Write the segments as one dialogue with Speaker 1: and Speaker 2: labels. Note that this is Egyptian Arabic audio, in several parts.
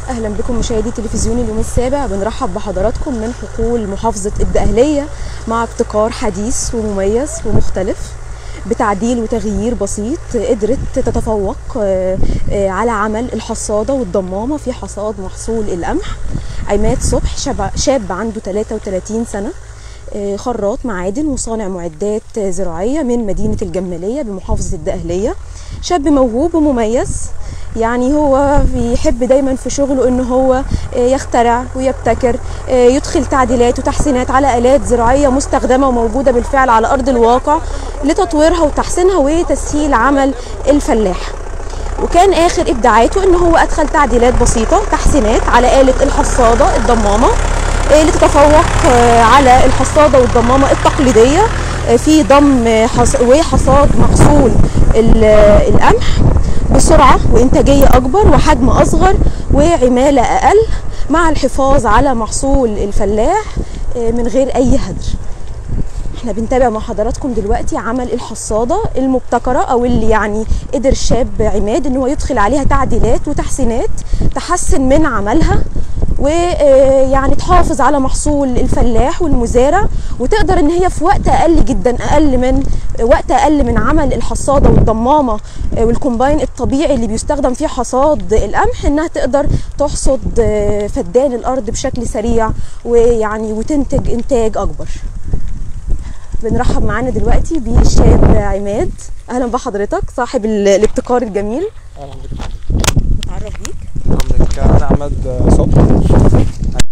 Speaker 1: اهلا بكم مشاهدي تلفزيون اليوم السابع بنرحب بحضراتكم من حقول محافظه الدقهليه مع ابتكار حديث ومميز ومختلف بتعديل وتغيير بسيط قدرت تتفوق آه، آه، على عمل الحصاده والضمامه في حصاد محصول القمح عماد صبح شاب, شاب عنده 33 سنه آه، خراط معادن وصانع معدات آه، زراعيه من مدينه الجماليه بمحافظه الدقهليه شاب موهوب ومميز يعني هو بيحب دايما في شغله ان هو آه، يخترع ويبتكر آه، يدخل تعديلات وتحسينات على الات زراعيه مستخدمه وموجوده بالفعل على ارض الواقع لتطويرها وتحسينها وتسهيل عمل الفلاح وكان اخر ابداعاته ان هو ادخل تعديلات بسيطه تحسينات على اله الحصاده الضمامه آه، لتتفوق آه، على الحصاده والضمامه التقليديه آه، في ضم آه، حص- وحصاد محصول ال- آه، القمح بسرعه وانتاجيه اكبر وحجم اصغر وعماله اقل مع الحفاظ على محصول الفلاح آه، من غير اي هدر احنا بنتابع مع حضراتكم دلوقتي عمل الحصاده المبتكره او اللي يعني قدر الشاب عماد ان هو يدخل عليها تعديلات وتحسينات تحسن من عملها ويعني تحافظ على محصول الفلاح والمزارع وتقدر ان هي في وقت اقل جدا اقل من وقت اقل من عمل الحصاده والضمامه آه، والكومباين الطبيعي اللي بيستخدم فيه حصاد القمح انها تقدر تحصد آه، فدان الارض بشكل سريع ويعني وتنتج انتاج اكبر بنرحب معانا دلوقتي بالشاب عماد اهلا بحضرتك صاحب ال- الابتكار الجميل
Speaker 2: اهلا بك
Speaker 1: نتعرف بيك
Speaker 2: اهلا بك انا عماد صبحي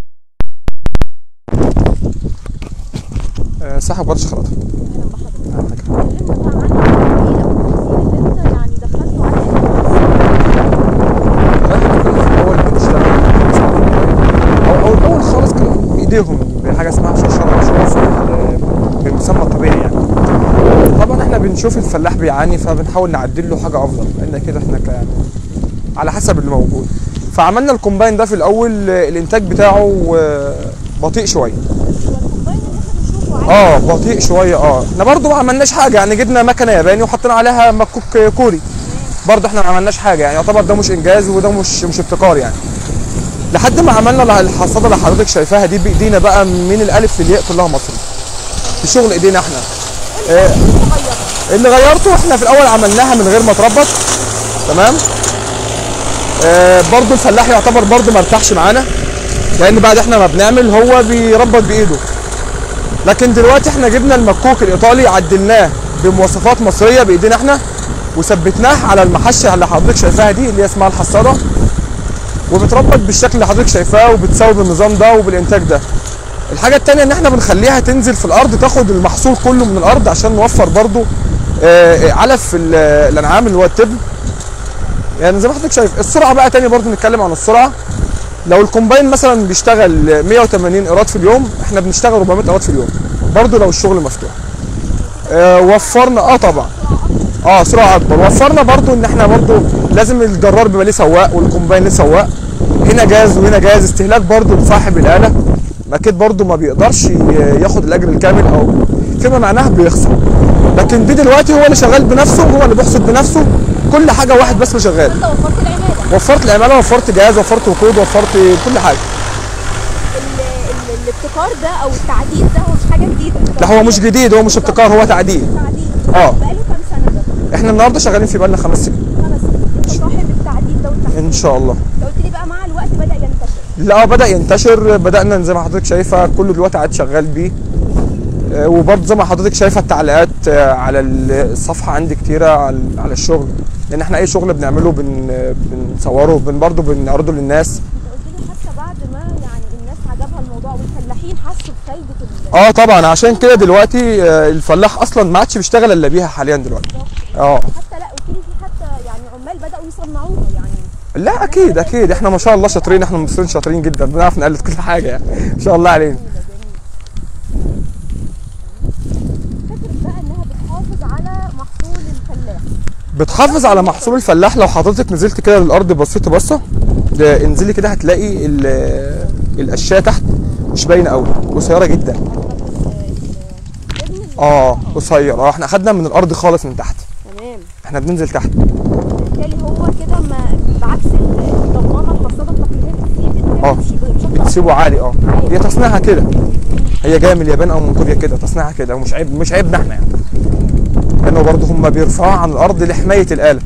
Speaker 2: آه، صاحب ورشه خراطه
Speaker 1: اهلا بحضرتك
Speaker 2: أهلا بك.
Speaker 1: كلمنا بقى عن التغيير او التحسين اللي انت يعني دخلته على
Speaker 2: احنا كنا في الاول بنشتغل او او الاول خالص كانوا بايديهم بحاجه اسمها شرشره مش بالمسمى الطبيعي يعني طبعا احنا بنشوف الفلاح بيعاني فبنحاول نعدل له حاجه افضل لان كده احنا ك- يعني على حسب اللي موجود فعملنا الكومباين ده في الاول آه، الانتاج بتاعه آه، بطيء شويه
Speaker 1: والكومباين اللي احنا بنشوفه
Speaker 2: اه بطيء شويه اه احنا برضو ما عملناش حاجه يعني جبنا مكنه ياباني وحطينا عليها مكوك كوري برضو احنا ما عملناش حاجه يعني يعتبر ده مش انجاز وده مش مش ابتكار يعني لحد ما عملنا الحصاده اللي حضرتك شايفاها دي بايدينا بقى من الالف للياء كلها مصري في شغل ايدينا احنا آه اللي غيرته احنا في الاول عملناها من غير ما تربط تمام آه برضو الفلاح يعتبر برضو ما ارتاحش معانا لان بعد احنا ما بنعمل هو بيربط بايده لكن دلوقتي احنا جبنا المكوك الايطالي عدلناه بمواصفات مصريه بايدينا احنا وثبتناه على المحشه اللي حضرتك شايفاها دي اللي هي اسمها الحصاده وبتربط بالشكل اللي حضرتك شايفاه وبتساوي بالنظام ده وبالانتاج ده الحاجه التانية ان احنا بنخليها تنزل في الارض تاخد المحصول كله من الارض عشان نوفر برضو آه، علف ال- الانعام اللي هو التبن يعني زي ما حضرتك شايف السرعه بقى تاني برضو نتكلم عن السرعه لو الكومباين مثلا بيشتغل 180 ايراد في اليوم احنا بنشتغل 400 ايراد في اليوم برضو لو الشغل مفتوح اه وفرنا اه طبعا اه سرعه اكبر وفرنا برضو ان احنا برضو لازم الجرار بيبقى ليه سواق والكومباين ليه سواق هنا جاز وهنا جاز استهلاك برضو لصاحب الاله اكيد برضو ما بيقدرش ي- ياخد الاجر الكامل او فيما معناه بيخسر لكن دي دلوقتي هو اللي شغال بنفسه هو اللي بيحصد بنفسه كل حاجه واحد بس اللي شغال
Speaker 1: انت وفرت العماله
Speaker 2: وفرت العماله وفرت جهاز وفرت وقود وفرت كل حاجه
Speaker 1: ال- ال- الابتكار ده او التعديل ده هو مش حاجه جديده
Speaker 2: لا هو مش جديد هو مش ابتكار هو تعديل
Speaker 1: تعديل
Speaker 2: اه.
Speaker 1: بقاله كام سنه ده؟
Speaker 2: احنا النهارده شغالين فيه بقالنا خمس سنين
Speaker 1: خمس سنين انت صاحب التعديل ده والتحسين
Speaker 2: ان شاء الله
Speaker 1: انت قلت لي بقى مع الوقت بدا ينتشر
Speaker 2: لا هو بدا ينتشر بدانا زي ما حضرتك شايفه كله دلوقتي قاعد شغال بيه آه، وبرضه زي ما حضرتك شايفه التعليقات آه، على الصفحه عندي كتيره على على الشغل لان احنا اي شغل بنعمله بن بنصوره بن برضه بنعرضه للناس
Speaker 1: انت قلت لي حتى بعد ما يعني الناس عجبها الموضوع والفلاحين حسوا بفايده ال-
Speaker 2: اه طبعا عشان كده دلوقتي آه، الفلاح اصلا ما عادش بيشتغل الا بيها حاليا دلوقتي اه
Speaker 1: حتى لا قلت لي في حتى يعني عمال بداوا يصنعوها يعني
Speaker 2: لا اكيد اكيد احنا ما شاء الله شاطرين احنا المصريين شاطرين جدا بنعرف نقلد كل حاجه يعني ما شاء الله علينا
Speaker 1: فكره بقى انها بتحافظ على محصول الفلاح
Speaker 2: بتحافظ على محصول الفلاح لو حضرتك نزلت كده للارض بصيت بصه ده انزلي كده هتلاقي ال- القشايه تحت مش باينه قوي قصيره جدا
Speaker 1: ابن
Speaker 2: اه قصير اه احنا اخدنا من الارض خالص من تحت
Speaker 1: تمام
Speaker 2: احنا بننزل تحت
Speaker 1: بالتالي هو كده ما بعكس الضمانه الحصاده التقليديه
Speaker 2: اه
Speaker 1: بشكل
Speaker 2: بتسيبه عالي اه هي تصنيعها كده هي جايه من اليابان او من كوريا كده تصنيعها كده ومش عيب مش عيبنا احنا يعني لانه برضه هم بيرفعوها عن الارض لحمايه الاله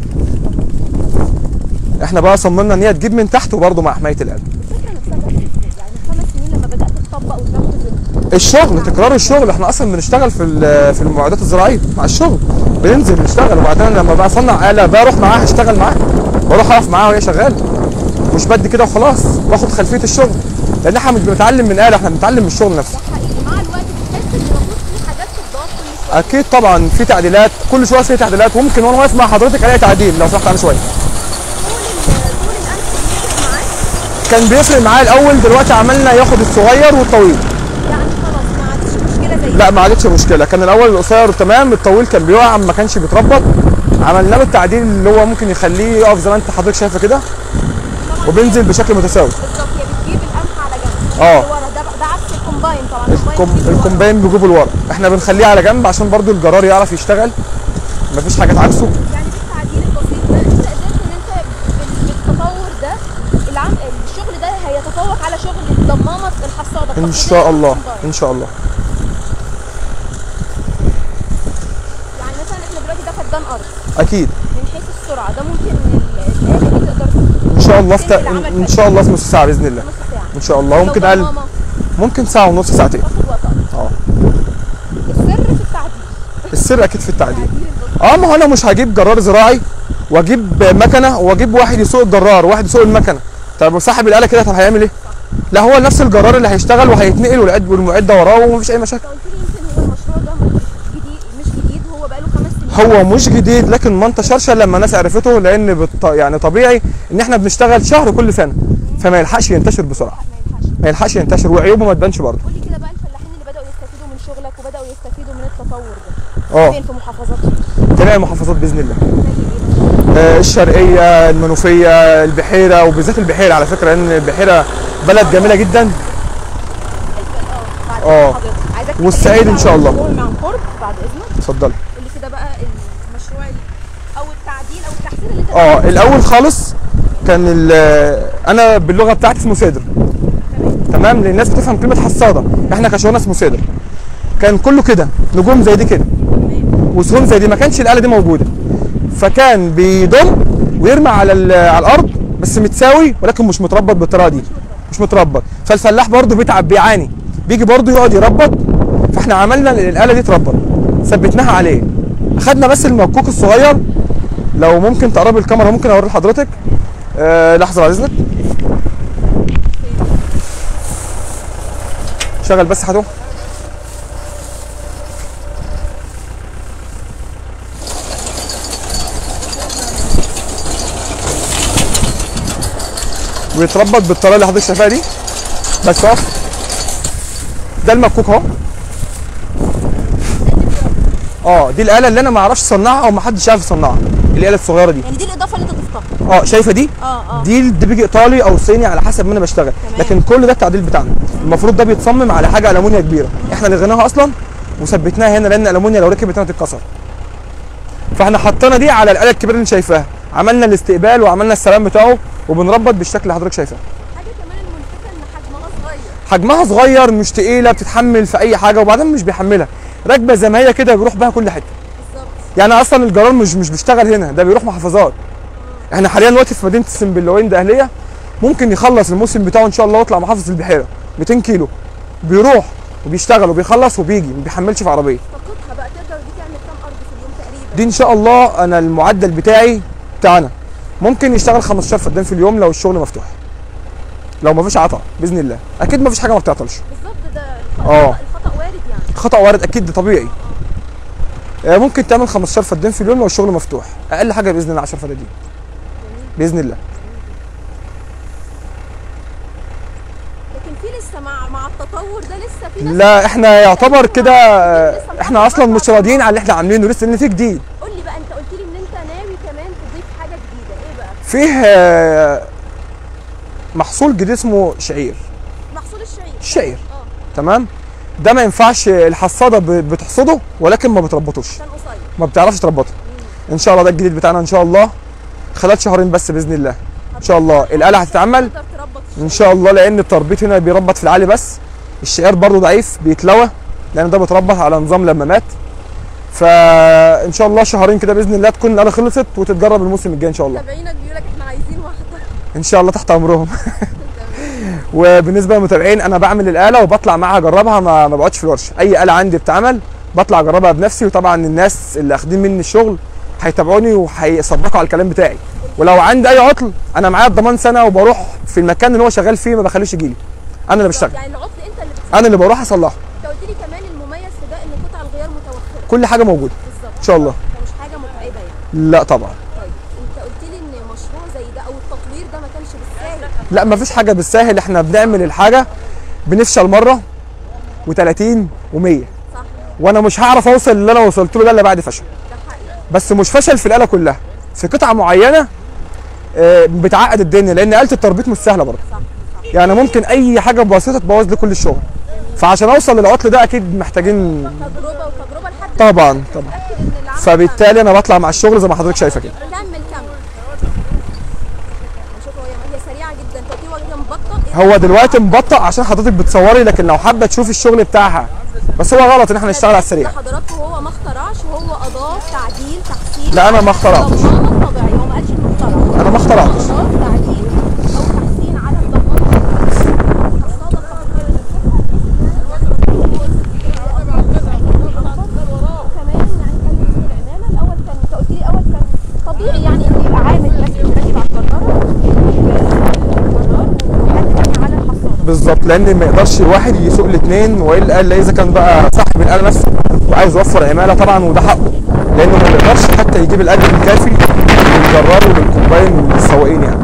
Speaker 2: احنا بقى صممنا ان هي تجيب من تحت وبرضه مع حمايه الاله
Speaker 1: الفكره نفسها كانت إزاي؟ يعني خمس سنين لما بدات تطبق وتنفذ
Speaker 2: الشغل تكرار الشغل احنا اصلا بنشتغل في ال- في المعدات الزراعيه مع الشغل بننزل نشتغل وبعدين لما بقى اصنع اله بروح معاها اشتغل معاها بروح اقف معاها وهي شغاله مش بدي كده وخلاص واخد خلفيه الشغل لان احنا مش بنتعلم من اله احنا بنتعلم من الشغل نفسه
Speaker 1: حقيقي مع الوقت بتحس ان المفروض في حاجات تتضاف كل شويه
Speaker 2: اكيد طبعا في تعديلات كل شويه في تعديلات وممكن وانا واقف مع حضرتك الاقي تعديل لو سمحت على شويه
Speaker 1: طول ال- طول الانف بيفرق معاك
Speaker 2: كان بيفرق معايا الاول دلوقتي عملنا ياخد الصغير والطويل
Speaker 1: يعني خلاص ما عادش مشكله زي
Speaker 2: لا ما عادتش مشكله كان الاول القصير تمام الطويل كان بيقع ما كانش بيتربط عملنا له التعديل اللي هو ممكن يخليه يقف زي ما انت حضرتك شايفه كده
Speaker 1: طبعا
Speaker 2: وبينزل بشكل متساوي
Speaker 1: بالظبط هي بتجيب القمح على جنب
Speaker 2: اه.
Speaker 1: لورا ده ده عكس الكومباين طبعا
Speaker 2: الكم...
Speaker 1: بيجيب لورا.
Speaker 2: الكومباين بيجيبه لورا احنا بنخليه على جنب عشان برضو الجرار يعرف يشتغل مفيش حاجه عكسه
Speaker 1: يعني بالتعديل البسيط ده انت قدرت ان انت بال- بالتطور ده العم... الشغل ده هيتفوق على شغل ضمامه الحصاده
Speaker 2: ان
Speaker 1: التقليدية
Speaker 2: شاء الله
Speaker 1: والكومباين.
Speaker 2: ان شاء الله
Speaker 1: يعني مثلا احنا دلوقتي ده فدان ارض
Speaker 2: اكيد
Speaker 1: من حيث السرعه ده ممكن ال- الاله دي تقدر
Speaker 2: ان شاء الله في
Speaker 1: تنزل
Speaker 2: ت...
Speaker 1: عمل
Speaker 2: ان
Speaker 1: فني.
Speaker 2: شاء الله في نص ساعه باذن الله
Speaker 1: نص ساعه
Speaker 2: ان شاء الله ممكن
Speaker 1: لو
Speaker 2: اقل
Speaker 1: ضمامة
Speaker 2: ممكن ساعه ونص ساعتين
Speaker 1: تاخد وقت أكتر.
Speaker 2: اه
Speaker 1: السر في التعديل
Speaker 2: السر اكيد في التعديل
Speaker 1: التعديل البسيط
Speaker 2: اه ما هو انا مش هجيب جرار زراعي واجيب مكنه واجيب واحد يسوق الجرار وواحد يسوق المكنه طب صاحب الاله كده طب هيعمل ايه؟ لا هو نفس الجرار اللي هيشتغل وهيتنقل والعد والمعده وراه ومفيش اي مشاكل
Speaker 1: انت قلت لي يمكن هو المشروع ده مش جديد مش جديد هو بقاله خمس سنين
Speaker 2: هو مش جديد لكن ما انتشرش إلا لما الناس عرفته لان بط... يعني طبيعي ان احنا بنشتغل شهر كل سنه فما يلحقش ينتشر بسرعه
Speaker 1: ما ينفعش
Speaker 2: ما يلحقش ينتشر وعيوبه ما تبانش برضه
Speaker 1: قول لي كده بقى الفلاحين اللي بداوا يستفيدوا من شغلك وبداوا يستفيدوا من التطور ده
Speaker 2: اه
Speaker 1: فين في محافظاتهم
Speaker 2: جميع المحافظات باذن الله
Speaker 1: زي ايه
Speaker 2: آه، الشرقيه المنوفيه البحيره وبالذات البحيره على فكره لان البحيره بلد جميله جدا
Speaker 1: بعد
Speaker 2: اه.
Speaker 1: إذن حضرتك. عايزك تكلمني
Speaker 2: والسعيد
Speaker 1: بقى
Speaker 2: إن شاء الله.
Speaker 1: عن المشروع عن قرب بعد اذنك
Speaker 2: اتفضلي
Speaker 1: قول لي كده بقى المشروع ال- او التعديل او التحسين اللي انت
Speaker 2: اه الاول خالص كان ال- انا باللغه بتاعتي اسمه صدر تمام لان الناس بتفهم كلمه حصاده احنا كشغلنا اسمه صدر كان كله كده نجوم زي دي كده وسهول زي دي ما كانش الاله دي موجوده فكان بيضم ويرمي على ال- على الارض بس متساوي ولكن مش متربط بالطريقه دي مش متربط فالفلاح برضه بيتعب بيعاني بيجي برضه يقعد يربط فاحنا عملنا الاله دي تربط ثبتناها عليه اخدنا بس المكوك الصغير لو ممكن تقرب الكاميرا ممكن اوري لحضرتك آه لحظه بعد اذنك شغل بس حدو ويتربط بالطريقه اللي حضرتك شايفاها دي بس اقف ده المكوك اهو اه دي الاله اللي انا ما اعرفش اصنعها او ما حدش عارف يصنعها الاله الصغيره دي
Speaker 1: يعني دي الاضافه اللي انت ضفتها
Speaker 2: اه شايفه دي
Speaker 1: اه اه
Speaker 2: دي دي بيجي ايطالي او صيني على حسب ما انا بشتغل
Speaker 1: تمام.
Speaker 2: لكن كل ده التعديل بتاعنا المفروض ده بيتصمم على حاجه المونيا كبيره احنا لغيناها اصلا وثبتناها هنا لان الالمونيا لو ركبت هنا تتكسر فاحنا حطينا دي على الاله الكبيره اللي انت شايفاها عملنا الاستقبال وعملنا السلام بتاعه وبنربط بالشكل اللي حضرتك شايفاه
Speaker 1: حاجه كمان الملفتة ان حجمها صغير
Speaker 2: حجمها صغير مش تقيله بتتحمل في اي حاجه وبعدين مش بيحملها راكبه زي ما هي كده بيروح بها كل حته
Speaker 1: بالظبط
Speaker 2: يعني اصلا الجرار مش مش بيشتغل هنا ده بيروح محافظات احنا حاليا دلوقتي في مدينه السنبلاوين ده اهليه ممكن يخلص الموسم بتاعه ان شاء الله ويطلع محافظه البحيره 200 كيلو بيروح وبيشتغل وبيخلص وبيجي ما بيحملش في عربيه
Speaker 1: طاقتها بقى تقدر دي تعمل كام ارض في اليوم تقريبا
Speaker 2: دي ان شاء الله انا المعدل بتاعي بتاعنا ممكن يشتغل 15 فدان في اليوم لو الشغل مفتوح لو ما فيش عطا باذن الله اكيد ما فيش حاجه ما بتعطلش
Speaker 1: بالظبط ده
Speaker 2: اه.
Speaker 1: الخطا الخطا وارد يعني
Speaker 2: خطا وارد اكيد ده طبيعي آه، ممكن تعمل 15 فدان في اليوم لو الشغل مفتوح اقل حاجه باذن الله 10 فدادين باذن الله
Speaker 1: لكن في لسه مع مع التطور ده لسه في ناس
Speaker 2: لا احنا يعتبر كده آه، احنا اصلا مش راضيين على اللي احنا عاملينه لسه لان في جديد
Speaker 1: قول لي بقى انت قلت لي ان انت ناوي كمان تضيف حاجه جديده ايه بقى
Speaker 2: فيه آه، محصول جديد اسمه شعير
Speaker 1: محصول الشعير
Speaker 2: الشعير
Speaker 1: اه
Speaker 2: تمام ده ما ينفعش الحصاده ب- بتحصده ولكن ما بتربطوش
Speaker 1: كان قصير
Speaker 2: ما بتعرفش تربطه ان شاء الله ده الجديد بتاعنا ان شاء الله خلال شهرين بس باذن الله ان شاء الله الاله هتتعمل
Speaker 1: تقدر تربط
Speaker 2: ان شاء الله لان التربيط هنا بيربط في العالي بس الشعير برضه ضعيف بيتلوى لان ده بيتربط على نظام لمامات فان شاء الله شهرين كده باذن الله تكون الآلة خلصت وتتجرب الموسم الجاي ان شاء الله
Speaker 1: متابعينك بيقول لك احنا عايزين واحده
Speaker 2: ان شاء الله تحت امرهم وبالنسبه للمتابعين انا بعمل الاله وبطلع معاها اجربها ما ما بقعدش في الورشه اي اله عندي بتتعمل بطلع اجربها بنفسي وطبعا الناس اللي اخدين مني الشغل هيتابعوني وهيصدقوا على الكلام بتاعي ولو عندي اي عطل انا معايا الضمان سنه وبروح في المكان اللي هو شغال فيه ما بخليش يجي لي انا اللي بشتغل
Speaker 1: يعني العطل انت اللي بتسويه
Speaker 2: انا اللي بروح اصلحه
Speaker 1: انت قلت لي كمان المميز في ده ان قطع الغيار متوفره
Speaker 2: كل حاجه موجوده
Speaker 1: بالظبط
Speaker 2: ان شاء الله
Speaker 1: فمش حاجه متعبه يعني
Speaker 2: لا طبعا
Speaker 1: طيب انت قلت لي ان مشروع زي ده او التطوير ده ما كانش بالسهل
Speaker 2: لا ما فيش حاجه بالساهل احنا بنعمل الحاجه بنفشل مره و30 و100
Speaker 1: صح
Speaker 2: وانا مش هعرف اوصل اللي انا وصلت له ده الا بعد فشل
Speaker 1: ده حقيقي
Speaker 2: بس مش فشل في الاله كلها في قطعه معينه آه، بتعقد الدنيا لان آلة التربيط مش سهله برضه
Speaker 1: صح صح
Speaker 2: يعني ممكن اي حاجه بسيطه تبوظ لي كل الشغل فعشان اوصل للعطل ده اكيد محتاجين
Speaker 1: تجربه وتجربه لحد
Speaker 2: طبعا طبعا
Speaker 1: تتاكد ان العمل
Speaker 2: فبالتالي انا بطلع مع الشغل زي ما حضرتك شايفه كده
Speaker 1: كمل كمل شوف هي هي سريعه جدا انت قلت لي واخده مبطأ
Speaker 2: هو دلوقتي مبطأ عشان حضرتك بتصوري لكن لو حابه تشوفي الشغل بتاعها بس هو غلط ان احنا نشتغل على السريع
Speaker 1: حضراتكم هو ما اخترعش هو اضاف تعديل تحسين
Speaker 2: لا، أنا ما اخترعتش.
Speaker 1: ضمانه طبيعي هو ما قالش انه اخترع
Speaker 2: انا ما اخترعتش
Speaker 1: اضاف تعديل او تحسين على الضمان كمان يعني كان العمامه الاول كان انت قلت لي الاول كان طبيعي يعني انه يبقى عامل بس راكب على القناره وحد تاني على الحصانه
Speaker 2: بالظبط لان ما يقدرش الواحد يسوق الاثنين والا الا اذا كان بقى صاحب الاله نفسه وعايز يوفر عماله طبعا وده حقه لانه ما بيقدرش حتى يجيب الاجر الكافي للجرار وللكومباين وللسواقين يعني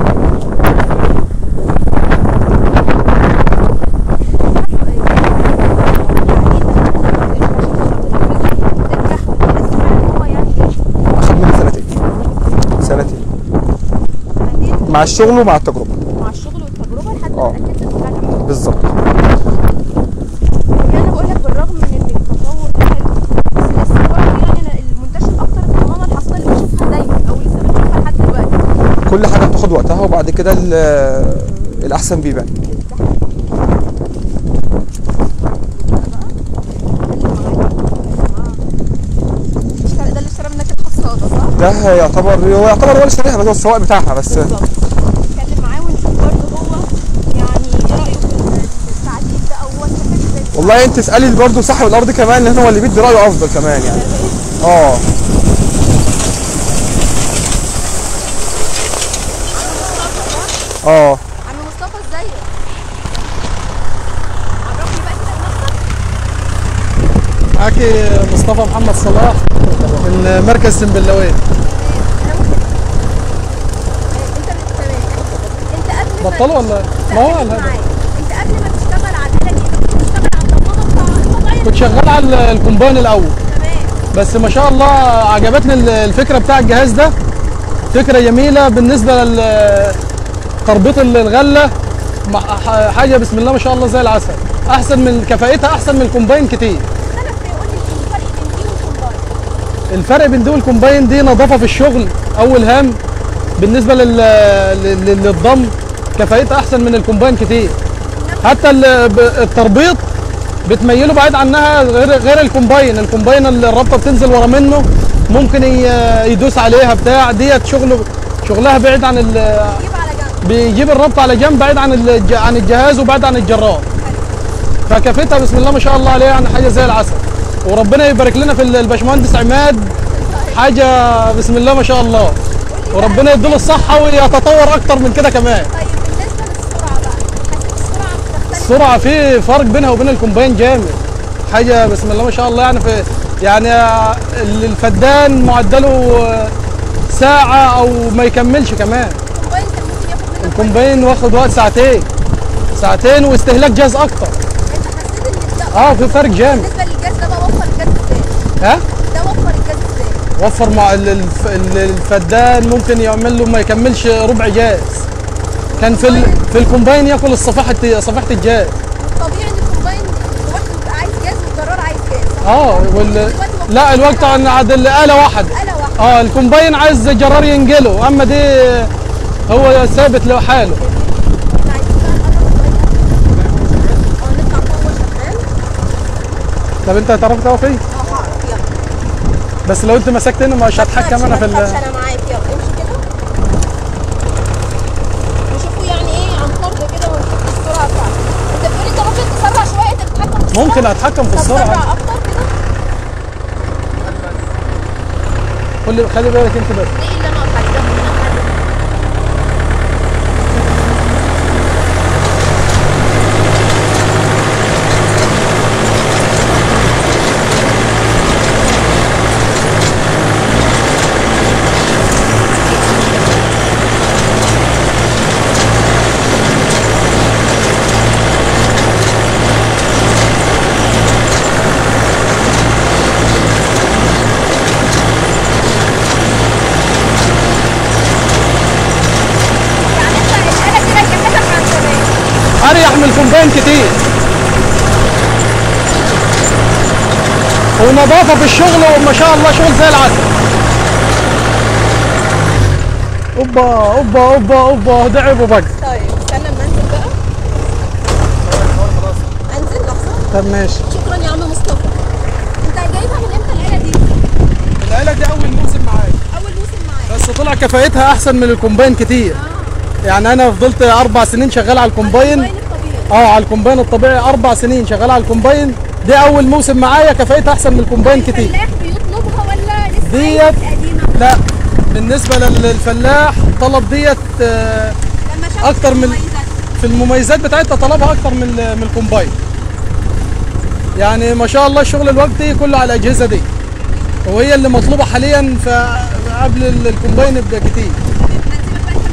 Speaker 2: اخد مني سنتين سنتين مع الشغل ومع التجربه
Speaker 1: مع الشغل والتجربه لحد
Speaker 2: آه.
Speaker 1: ما اتاكدت ان ده نجح.
Speaker 2: بالظبط
Speaker 1: يعني انا بقول لك بالرغم من ان التطور ده حلو بس لسه برضه يعني انا المنتشر اكتر الضمانه الحصانه اللي بشوفها دايما او لسه بنشوفها لحد دلوقتي
Speaker 2: كل حاجه بتاخد وقتها وبعد كده ال- الاحسن بيبان
Speaker 1: اشترى- ده اللي اشترى منك الحصاله صح؟
Speaker 2: ده يعتبر هو يعتبر هو اللي شاريها بس هو السواق بتاعها بس
Speaker 1: بالظبط نتكلم معاه ونشوف برضه هو يعني ايه رايه في التعديل ده او هو استفاد ازاي
Speaker 2: والله انت اسالي برضه صاحب الارض كمان لان هو اللي بيدي رايه افضل كمان يعني اه اه
Speaker 1: عم مصطفى ازيك؟ عرفني بقى كده بنفسك
Speaker 3: معاكي مصطفى محمد صلاح من مركز سنبلاويه
Speaker 1: انا ممكن انت اللي تمام انت قبل ما
Speaker 3: بطلوا ولا ما هو
Speaker 1: خليك
Speaker 3: الهدف.
Speaker 1: معايا. انت قبل ما تشتغل على الآلة دي كنت بتشتغل على الضمانة بتاع الوضعية
Speaker 3: كنت شغال على الكومباين الاول
Speaker 1: تمام
Speaker 3: بس ما شاء الله عجبتني ال- الفكره بتاع الجهاز ده فكره جميله بالنسبه لتربيط الغله مع- ح- حاجه بسم الله ما شاء الله زي العسل احسن من كفاءتها احسن من الكومباين كتير
Speaker 1: اختلف في قول لي الفرق بين دي والكومباين
Speaker 3: الفرق بين دي والكومباين دي نظافه في الشغل اول هام بالنسبه لل... لل- للضم كفاءتها احسن من الكومباين كتير حتى ال- ب- التربيط بتميله بعيد عنها غير غير الكومباين الكومباين اللي الرابطه بتنزل ورا منه ممكن ي- يدوس عليها بتاع ديت شغل شغلها بعيد عن ال...
Speaker 1: جيب على جنب
Speaker 3: بيجيب الربط على جنب بعيد عن الج... عن الجهاز وبعيد عن الجرار فكفتها بسم الله ما شاء الله عليها يعني حاجه زي العسل وربنا يبارك لنا في ال- الباشمهندس عماد حاجه بسم الله ما شاء الله وربنا يديله الصحه ويتطور اكتر من كده كمان
Speaker 1: طيب بالنسبة للسرعة بقى حسيت السرعة بتختلف
Speaker 3: السرعه في فرق بينها وبين الكومباين جامد حاجه بسم الله ما شاء الله يعني في يعني ال- الفدان معدله ساعه او ما يكملش كمان
Speaker 1: الكومباين كان ممكن ياخد منك
Speaker 3: الكومباين واخد وقت ساعتين ساعتين واستهلاك جاز اكتر
Speaker 1: انت حسيت ان ده
Speaker 3: اه في فرق جامد
Speaker 1: بالنسبة للجاز ده بقى وفر الجاز ازاي؟
Speaker 3: ها
Speaker 1: ده وفر الجاز ازاي؟
Speaker 3: وفر مع ال- الف- ال- الفدان ممكن يعمل له ما يكملش ربع جاز كان في ال... في الكومباين ياكل الصفيحه صفيحه الجاز
Speaker 1: طبيعي ان الكومباين لوحده بيبقى عايز جاز والجرار عايز جاز صح؟
Speaker 3: اه وال... لا الوقت عن عاد الاله واحده
Speaker 1: آلة واحدة
Speaker 3: اه الكومباين عايز جرار ينقله اما دي هو ثابت له حاله
Speaker 1: احنا عايزين بقى
Speaker 3: طب انت هتعرف تقف ايه
Speaker 4: اه هعرف يلا
Speaker 3: بس لو انت مسكت هنا مش هتحكم انا في
Speaker 4: ما تخافش،
Speaker 3: ال...
Speaker 4: انا معاك يلا امشي كده نشوفوا يعني ايه عن قرب كده ونشوف السرعه بتاعتك انت بتقولي انت ممكن تسرع شويه انت بتتحكم في السرعه
Speaker 3: ممكن اتحكم في
Speaker 4: طب
Speaker 3: السرعه
Speaker 4: سرع اكتر كده
Speaker 3: كل خلي بالك انت بس
Speaker 4: دي اللي انا قلت عليه ده ممكن أحدد. يعني انت الآلة كده كلمتك عن زمان
Speaker 3: اريح من الكومباين كتير ونظافه في الشغل وما شاء الله شغل زي العسل اوبا اوبا اوبا اوبا دعب وبقى
Speaker 4: طيب استنى اما انزل بقى انزل لحظه
Speaker 3: طب ماشي
Speaker 4: شكرا يا عم مصطفى انت جايبها من امتى الآلة دي؟
Speaker 3: العيله دي اول موسم معايا
Speaker 4: اول موسم معاك
Speaker 3: بس طلع كفاءتها احسن من الكومباين كتير يعني انا فضلت اربع سنين شغال على الكومباين
Speaker 4: الكومباين الطبيعي
Speaker 3: اه على الكومباين الطبيعي اربع سنين شغال على الكومباين دي اول موسم معايا كفاءتها احسن من الكومباين كتير
Speaker 4: الفلاح بيطلبها ولا لسه
Speaker 3: ديت-
Speaker 4: قديمه؟
Speaker 3: لا بالنسبه لل- للفلاح طلب ديت آه،
Speaker 4: لما شاف
Speaker 3: أكتر من-
Speaker 4: المميزات.
Speaker 3: في المميزات بتاعتها طلبها اكتر من ال- من الكومباين يعني ما شاء الله الشغل الوقتي كله على الاجهزه دي وهي اللي مطلوبه حاليا فقبل ال- الكومباين بكتير
Speaker 4: هنسيبك بقى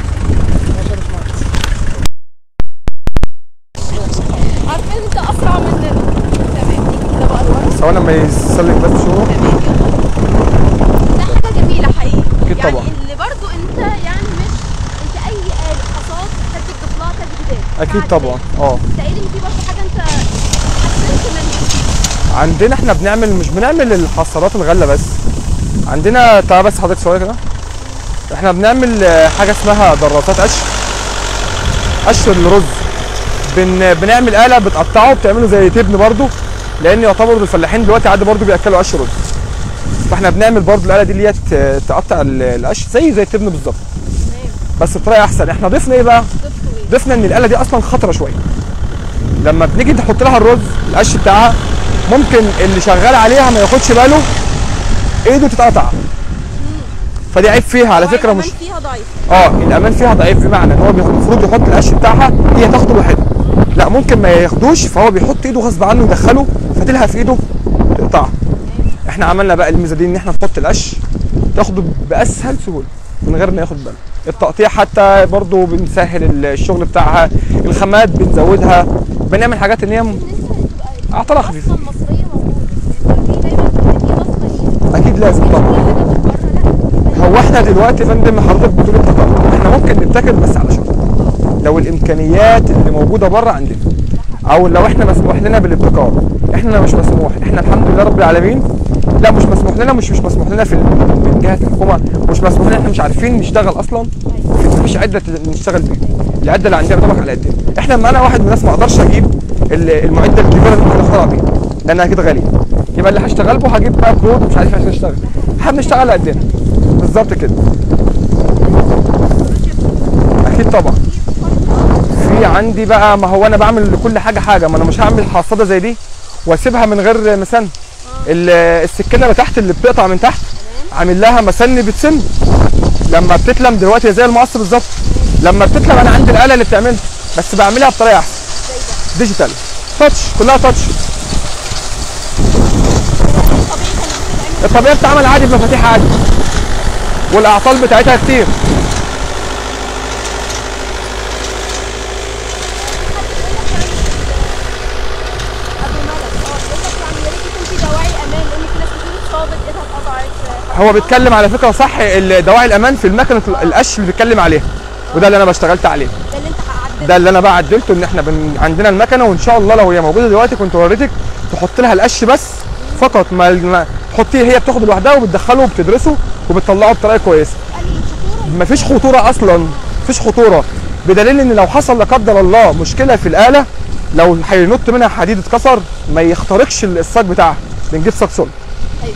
Speaker 4: نكمل عارفين انت اسرع مننا تمام دي كده بقى لورا
Speaker 2: ثواني لما يسلك بس شغله
Speaker 4: تمام يلا ده حاجه جميله حقيقي
Speaker 2: أكيد
Speaker 4: يعني
Speaker 2: طبعا.
Speaker 4: اللي برضو انت يعني مش انت اي آلة حصاد تحب تضيف لها تجديدات
Speaker 2: اكيد
Speaker 4: مع
Speaker 2: طبعا
Speaker 4: الناس.
Speaker 2: اه
Speaker 4: انت قايل ان في برضو حاجه انت حسنت منها
Speaker 2: عندنا احنا بنعمل مش بنعمل الحصادات الغله بس عندنا تعال بس حضرتك شويه كده احنا بنعمل آه، حاجه اسمها دراسات قش قش الرز بن بنعمل آلة بتقطعه بتعمله زي تبن برضو لان يعتبر الفلاحين دلوقتي عادي برضو بياكلوا قش رز فاحنا بنعمل برضو الآلة دي اللي هي ت- تقطع ال- القش زي زي التبن بالظبط بس بطريقه احسن احنا ضفنا ايه بقى
Speaker 4: ضفتوا ايه؟
Speaker 2: ضفنا ان الآلة دي اصلا خطره شويه لما بنيجي نحط لها الرز القش بتاعها ممكن اللي شغال عليها ما ياخدش باله ايده تتقطع فدي عيب فيها على فكره مش
Speaker 4: الأمان فيها ضعيف
Speaker 2: اه الامان فيها ضعيف بمعنى ان هو بياخد- المفروض يحط القش بتاعها هي تاخده لوحدها لا ممكن ما ياخدوش فهو بيحط ايده غصب عنه يدخله فتلها في ايده تقطعها احنا عملنا بقى الميزه دي ان احنا نحط القش تاخده باسهل سهوله من غير ما ياخد باله التقطيع حتى برضو بنسهل الشغل بتاعها الخامات بنزودها بنعمل حاجات ان هي م- اعطالها خفيف
Speaker 4: البصمه المصريه موجوده في دايما في بصمه ليها
Speaker 2: اكيد لازم طبعا
Speaker 4: حاجه من بره لا
Speaker 2: هو احنا دلوقتي يا فندم حضرتك بتقول التقاطع احنا ممكن نبتكر بس على شرط لو الامكانيات اللي موجوده بره عندنا او لو احنا مسموح لنا بالابتكار احنا مش مسموح احنا الحمد لله رب العالمين لا مش مسموح لنا مش مش مسموح لنا في ال- من جهه الحكومه مش مسموح لنا احنا مش عارفين نشتغل اصلا مفيش عده نشتغل بيها العده اللي عندنا طبعا على قدنا احنا لما انا واحد من الناس ما اقدرش اجيب ال- المعده الكبيره اللي احنا نخترع بيها لانها كده غاليه يبقى اللي هشتغل به هجيب بقى كود مش عارف عشان اشتغل احنا بنشتغل على قدنا بالظبط كده اكيد طبعا في عندي بقى ما هو انا بعمل لكل حاجه حاجه ما انا مش هعمل حصاده زي دي واسيبها من غير مسن ال- السكينه اللي تحت اللي بتقطع من تحت عامل لها مسن بتسن لما بتتلم دلوقتي هي زي المقص بالظبط لما بتتلم انا عندي الاله اللي بتعملها بس بعملها بطريقه احسن ديجيتال تاتش كلها تاتش الطبيعي بتتعمل عادي بمفاتيح عادي والاعطال بتاعتها كتير
Speaker 4: ابو ملك اه بيقول لك يعني يا ريت يكون في دواعي امان لان في ناس كتير اتصابت ايدها اتقطعت
Speaker 2: هو بيتكلم على فكره صح دواعي الامان في المكنه القش اللي بيتكلم عليها وده اللي انا بشتغلت عليه
Speaker 4: ده اللي انت عدلته
Speaker 2: ده اللي انا بقى عدلته ان احنا بن... عندنا المكنه وان شاء الله لو هي موجوده دلوقتي كنت وريتك تحط لها القش بس فقط ما, ما تحطيه هي بتاخد لوحدها وبتدخله وبتدرسه وبتطلعه بطريقه كويسه
Speaker 4: قال لي خطوره
Speaker 2: مفيش خطوره اصلا مفيش خطوره بدليل ان لو حصل لا قدر الله مشكله في الاله لو هينط منها حديد اتكسر ما يخترقش الصاج بتاعها بنجيب صاج صلب
Speaker 4: طيب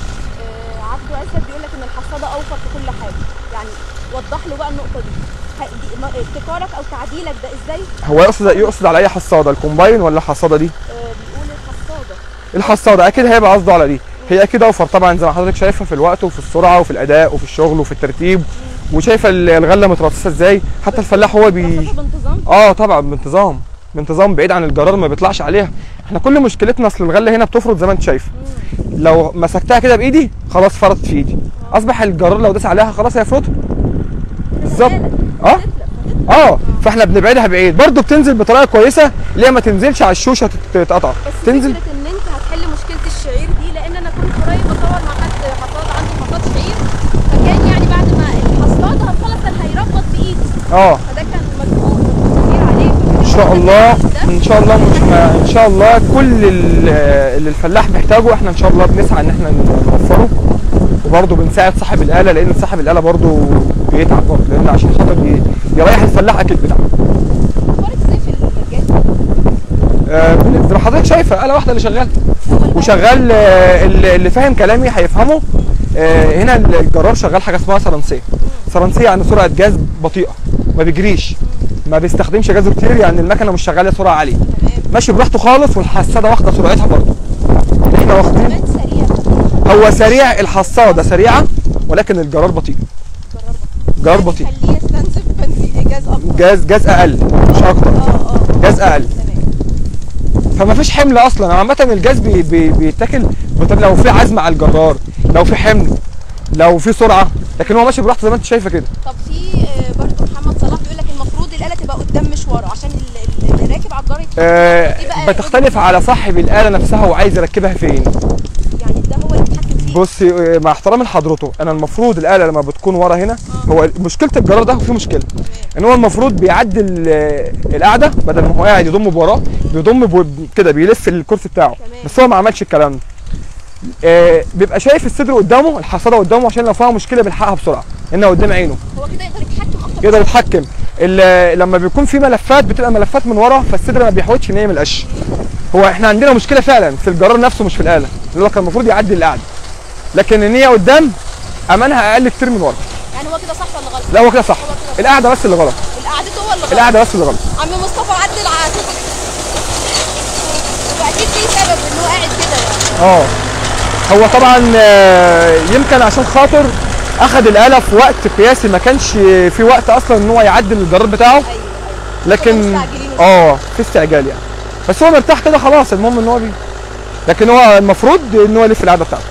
Speaker 4: آه عبده عزت بيقول لك ان الحصاده اوفر في كل حاجه يعني وضح له بقى النقطه دي ه- دي- ما- ابتكارك او تعديلك ده ازاي
Speaker 2: هو يقصد يقصد على اي حصاده الكومباين ولا الحصاده دي
Speaker 4: آه بيقول الحصاده
Speaker 2: الحصاده اكيد هيبقى قصده على دي هي اكيد اوفر طبعا زي ما حضرتك شايفه في الوقت وفي السرعه وفي الاداء وفي الشغل وفي الترتيب وشايفه ال- الغله مترصصه ازاي حتى الفلاح هو بي
Speaker 4: مرصصه بانتظام
Speaker 2: اه طبعا بانتظام بانتظام بعيد عن الجرار ما بيطلعش عليها احنا كل مشكلتنا اصل الغله هنا بتفرط زي ما انت شايف لو مسكتها كده بايدي خلاص فرطت في ايدي اصبح الجرار لو داس عليها خلاص هيفرطها بالظبط اه اه فاحنا بنبعدها بعيد برضه بتنزل بطريقه كويسه اللي هي ما تنزلش على الشوشه تت- تتقطع
Speaker 4: بس
Speaker 2: تنزل
Speaker 4: فكره ان انت هتحل مشكله الشعير دي لان انا كنت قريب بصور مع حد حصاد عنده حصاد شعير فكان يعني بعد ما الحصاد خلص كان هيربط بايده
Speaker 2: اه
Speaker 4: فده كان مجهود كبير عليه
Speaker 2: ان شاء الله ان شاء الله مش ما ان شاء الله كل ال- اللي الفلاح محتاجه احنا ان شاء الله بنسعى ان احنا نوفره وبرضه بنساعد صاحب الاله لان صاحب الاله برضه بيتعب برضه لان عشان خاطر ي- يريح الفلاح اكيد بتاعه
Speaker 4: اخبارك ازاي في الجهاز
Speaker 2: آه، زي ما حضرتك شايفه آلة واحدة اللي شغال وشغال آه، اللي اللي فاهم كلامي هيفهمه آه، هنا الجرار شغال حاجة اسمها سرنسية سرنسية يعني سرعة جاز بطيئة ما بيجريش ما بيستخدمش جازه كتير يعني المكنة مش شغالة سرعة عالية ماشي براحته خالص والحسادة واخدة سرعتها برضه احنا واخدين
Speaker 4: كمان سريع
Speaker 2: هو سريع الحصادة سريعة ولكن الجرار بطيء جرار بطيء
Speaker 4: خليه يستنزف بنزين جاز اكتر
Speaker 2: جاز جاز اقل مش اكتر
Speaker 4: اه اه
Speaker 2: جاز اقل
Speaker 4: تمام
Speaker 2: فما فيش حمل اصلا عامه الجاز بي بي بيتاكل بت- لو في عزم على الجرار لو في حمل لو في سرعه لكن هو ماشي براحته زي ما انت شايفه كده
Speaker 4: طب في آه، برضو محمد صلاح بيقول لك المفروض الاله تبقى قدام مش ورا عشان ال- ال- اللي راكب على الجار يتحكم
Speaker 2: آه
Speaker 4: دي بقى
Speaker 2: بتختلف على صاحب الاله نفسها وعايز يركبها فين
Speaker 4: يعني ده هو اللي بيتحكم فيه
Speaker 2: بصي آه، مع احترامي لحضرته انا المفروض الاله لما بتكون ورا هنا هو مشكله الجرار ده في مشكله ان هو المفروض بيعدل آه، القعده بدل ما هو قاعد يضم بوراه بيضم بو- كده بيلف الكرسي بتاعه
Speaker 4: تمام.
Speaker 2: بس هو ما عملش الكلام ده آه، بيبقى شايف الصدر قدامه الحصاده قدامه عشان لو فيها مشكله بيلحقها بسرعه انها قدام عينه
Speaker 4: هو كده يقدر يتحكم اكتر
Speaker 2: يقدر يتحكم ال- لما بيكون في ملفات بتبقى ملفات من ورا فالصدر ما بيحاولش ان هي ملقاش هو احنا عندنا مشكله فعلا في الجرار نفسه مش في الاله اللي هو كان المفروض يعدي القعده لكن ان هي قدام امانها اقل كتير من ورا
Speaker 4: يعني هو كده صح ولا غلط؟
Speaker 2: لا هو كده صح
Speaker 4: هو كده صح.
Speaker 2: القعده بس اللي غلط
Speaker 4: القعدته هو اللي غلط
Speaker 2: القعده بس اللي غلط
Speaker 4: عم مصطفى عدل عاتق واكيد في سبب ان هو قاعد كده يعني
Speaker 2: اه هو طبعا آه، يمكن عشان خاطر اخذ الاله في وقت قياسي ما كانش في وقت اصلا ان هو يعدل الجرار بتاعه
Speaker 4: ايوه ايوه
Speaker 2: لكن
Speaker 4: مستعجلين
Speaker 2: اه في استعجال يعني بس هو مرتاح كده خلاص المهم ان هو بي لكن هو المفروض ان هو يلف القعده بتاعته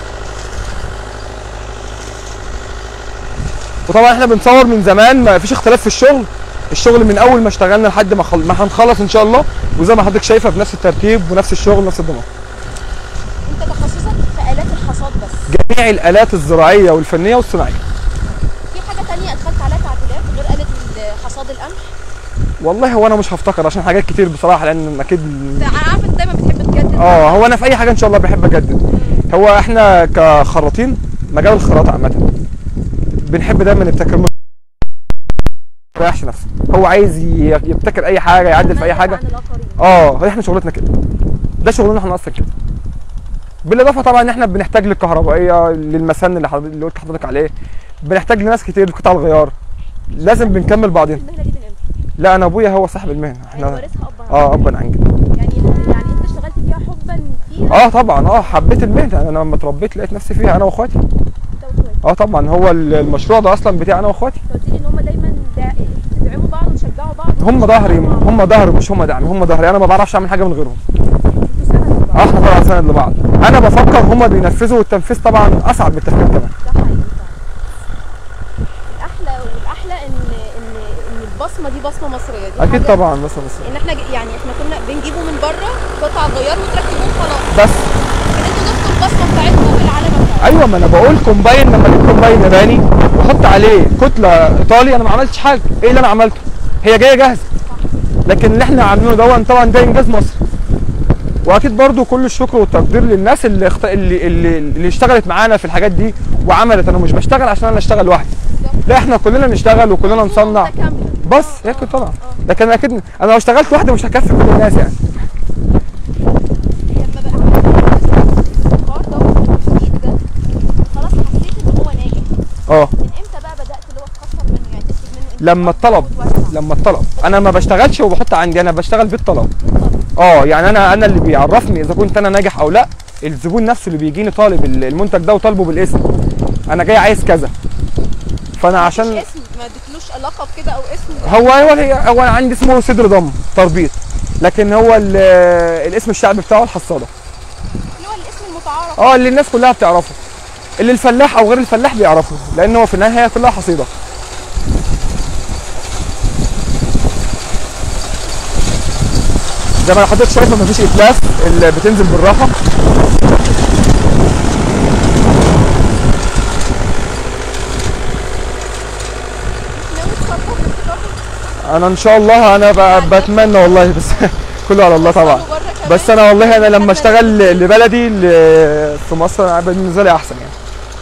Speaker 2: وطبعا احنا بنصور من زمان ما فيش اختلاف في الشغل الشغل من اول ما اشتغلنا لحد ما, خل... ما هنخلص ان شاء الله وزي ما حضرتك شايفه بنفس الترتيب ونفس الشغل ونفس الضمان
Speaker 4: انت تخصصك في الات الحصاد بس
Speaker 2: جميع الالات الزراعيه والفنيه والصناعيه
Speaker 4: في حاجه تانية ادخلت عليها تعديلات غير اله حصاد القمح
Speaker 2: والله هو انا مش هفتكر عشان حاجات كتير بصراحه لان اكيد
Speaker 4: انت عارف انت دايما بتحب تجدد
Speaker 2: اه هو انا في اي حاجه ان شاء الله بحب اجدد هو احنا كخراطين مجال الخراطه عامه بنحب دايما نبتكر ما يريحش نفسه هو عايز ي- يبتكر اي حاجه يعدل في اي حاجه
Speaker 4: عن الآخرين.
Speaker 2: اه احنا شغلتنا كده ده شغلنا احنا اصلا كده بالاضافه طبعا ان احنا بنحتاج للكهربائيه للمسن اللي حضرتك اللي قلت لحضرتك عليه بنحتاج لناس كتير قطع الغيار لازم بنكمل بعضنا
Speaker 4: المهنه دي من امتى؟
Speaker 2: لا انا ابويا هو صاحب المهنه
Speaker 4: يعني
Speaker 2: احنا
Speaker 4: وارثها ابا
Speaker 2: اه ابا عن جد
Speaker 4: يعني يعني انت اشتغلت فيها حبا فيها
Speaker 2: اه طبعا اه حبيت المهنه انا لما اتربيت لقيت نفسي فيها انا واخواتي
Speaker 4: انت واخواتك
Speaker 2: اه طبعا هو ال- المشروع ده اصلا بتاعي انا واخواتي
Speaker 4: انت قلت لي ان هم دايما دا- بتدعموا بعض وتشجعوا بعض
Speaker 2: هم ظهري
Speaker 4: وتساعدوا بعض.
Speaker 2: هم ظهري مش هم دعمي هم ظهري انا ما بعرفش اعمل حاجه من غيرهم
Speaker 4: بتساعدوا بعض.
Speaker 2: اه احنا طبعا سند لبعض انا بفكر هم بينفذوا والتنفيذ طبعا اصعب من التفكير كمان
Speaker 4: ده حقيقي فعلا. الاحلى والاحلى ان ان ان البصمه دي بصمه مصريه دي
Speaker 2: اكيد
Speaker 4: حاجة-
Speaker 2: طبعا بس بس
Speaker 4: ان احنا ج- يعني احنا كنا بنجيبه من بره قطع غيار وتركبوه خلاص
Speaker 2: بس
Speaker 4: لكن انتوا ضفتوا البصمه بتاعتكم بالعلامه بتاعتكم
Speaker 2: ايوه ما انا بقول كومباين لما اجيب كومباين ياباني واحط عليه كتله ايطالي انا ما عملتش حاجه ايه اللي انا عملته هي جايه جاهزه لكن اللي احنا عاملينه ده طبعا ده انجاز مصر واكيد برضو كل الشكر والتقدير للناس اللي اخت... اللي, اللي اللي اشتغلت معانا في الحاجات دي وعملت انا مش بشتغل عشان انا اشتغل لوحدي لا احنا كلنا نشتغل وكلنا نصنع
Speaker 4: متكامله
Speaker 2: بس هي كده طبعا لكن اكيد انا لو اشتغلت واحده مش هكفي كل الناس يعني
Speaker 4: لما بقى عندك الابتكار ده والجديد ده خلاص حسيت ان هو ناجح
Speaker 2: اه
Speaker 4: من امتى بقى بدات اللي هو تكسر منه يعني تكتب منه إنتاج
Speaker 2: لما الطلب
Speaker 4: وتوسع؟
Speaker 2: لما الطلب انا ما بشتغلش وبحط عندي انا بشتغل بالطلب اه يعني انا انا اللي بيعرفني اذا كنت انا ناجح او لا الزبون نفسه اللي بيجيني طالب ال- المنتج ده وطالبه بالاسم انا جاي عايز كذا فانا عشان
Speaker 4: مفيش اسم ما اديتلوش لقب كده او اسم
Speaker 2: هو هو هي هو انا عندي اسمه صدر ضم تربيط لكن هو ال- الاسم الشعبي بتاعه الحصاده
Speaker 4: اللي هو الاسم المتعارف
Speaker 2: اه اللي الناس كلها بتعرفه اللي الفلاح او غير الفلاح بيعرفه لان هو في النهايه هي كلها حصيده زي ما حضرتك شايفه مفيش اتلاف اللي بتنزل بالراحه
Speaker 4: ناوي تصدر الابتكار ده؟
Speaker 2: انا ان شاء الله انا ب- بتمنى والله بس كله على الله طبعا
Speaker 4: توصلوا بره كمان؟
Speaker 2: بس انا والله انا لما
Speaker 4: حتى-
Speaker 2: اشتغل لبلدي ل- في مصر أنا بالنسبه لي احسن يعني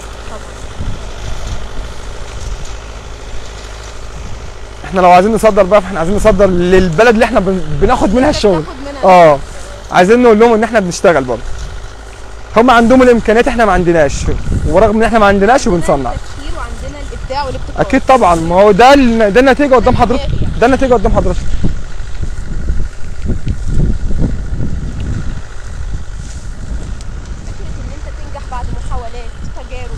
Speaker 2: احنا لو عايزين نصدر بقى فاحنا عايزين نصدر للبلد اللي احنا بن- بناخد منها الشغل
Speaker 4: بتاخد منها
Speaker 2: اه عايزين نقول لهم ان احنا بنشتغل برضه هم عندهم الامكانيات احنا ما عندناش ورغم ان احنا ما عندناش وبنصنع
Speaker 4: التفكير وعندنا الابداع والابتكار
Speaker 2: اكيد طبعا ما هو ده ال- ده النتيجه قدام حضرتك ده النتيجه قدام حضرتك
Speaker 4: فكره ان انت تنجح بعد محاولات تجارب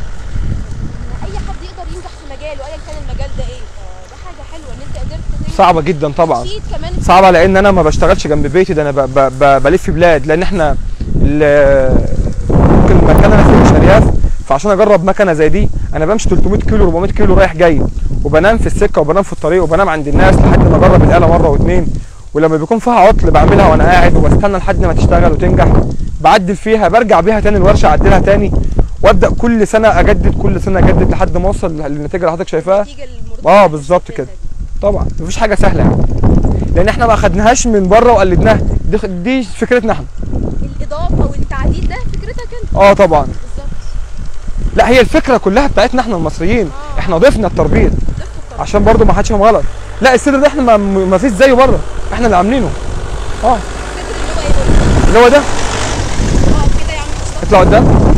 Speaker 4: إن اي حد يقدر ينجح في مجاله ايا كان المجال ده ايه فده حاجه حلوه ان انت قدرت تنجح
Speaker 2: صعبه جدا طبعا
Speaker 4: اكيد كمان
Speaker 2: صعبه لان انا ما بشتغلش جنب بيتي ده انا ب- ب- ب- بلف بلاد لان احنا ال- ممكن المكان انا فيه مش ارياف فعشان اجرب مكنه زي دي انا بمشي 300 كيلو 400 كيلو رايح جاي وبنام في السكه وبنام في الطريق وبنام عند الناس لحد ما اجرب الاله مره واثنين ولما بيكون فيها عطل بعملها وانا قاعد وبستنى لحد ما تشتغل وتنجح بعدل فيها برجع بيها تاني الورشه اعدلها تاني وابدا كل سنه اجدد كل سنه اجدد لحد ما اوصل للنتيجه اللي حضرتك شايفاها
Speaker 4: النتيجه المرضيه
Speaker 2: اه بالظبط كده طبعا مفيش حاجه سهله يعني لان احنا ما خدناهاش من بره وقلدناها دي, دي فكرتنا احنا
Speaker 4: الاضافه والتعديل ده فكرتك انت
Speaker 2: اه طبعا
Speaker 4: بالظبط
Speaker 2: لا هي الفكره كلها بتاعتنا احنا المصريين
Speaker 4: آه.
Speaker 2: احنا ضفنا التربيط
Speaker 4: ضفت التربية.
Speaker 2: عشان برضو ما حدش يفهم غلط لا الصدر ده احنا ما, ما فيش زيه بره احنا اللي عاملينه اه
Speaker 4: فكره اللي هو ايه
Speaker 2: اللي هو ده
Speaker 4: اه كده يعني مصطفى
Speaker 2: اطلع قدام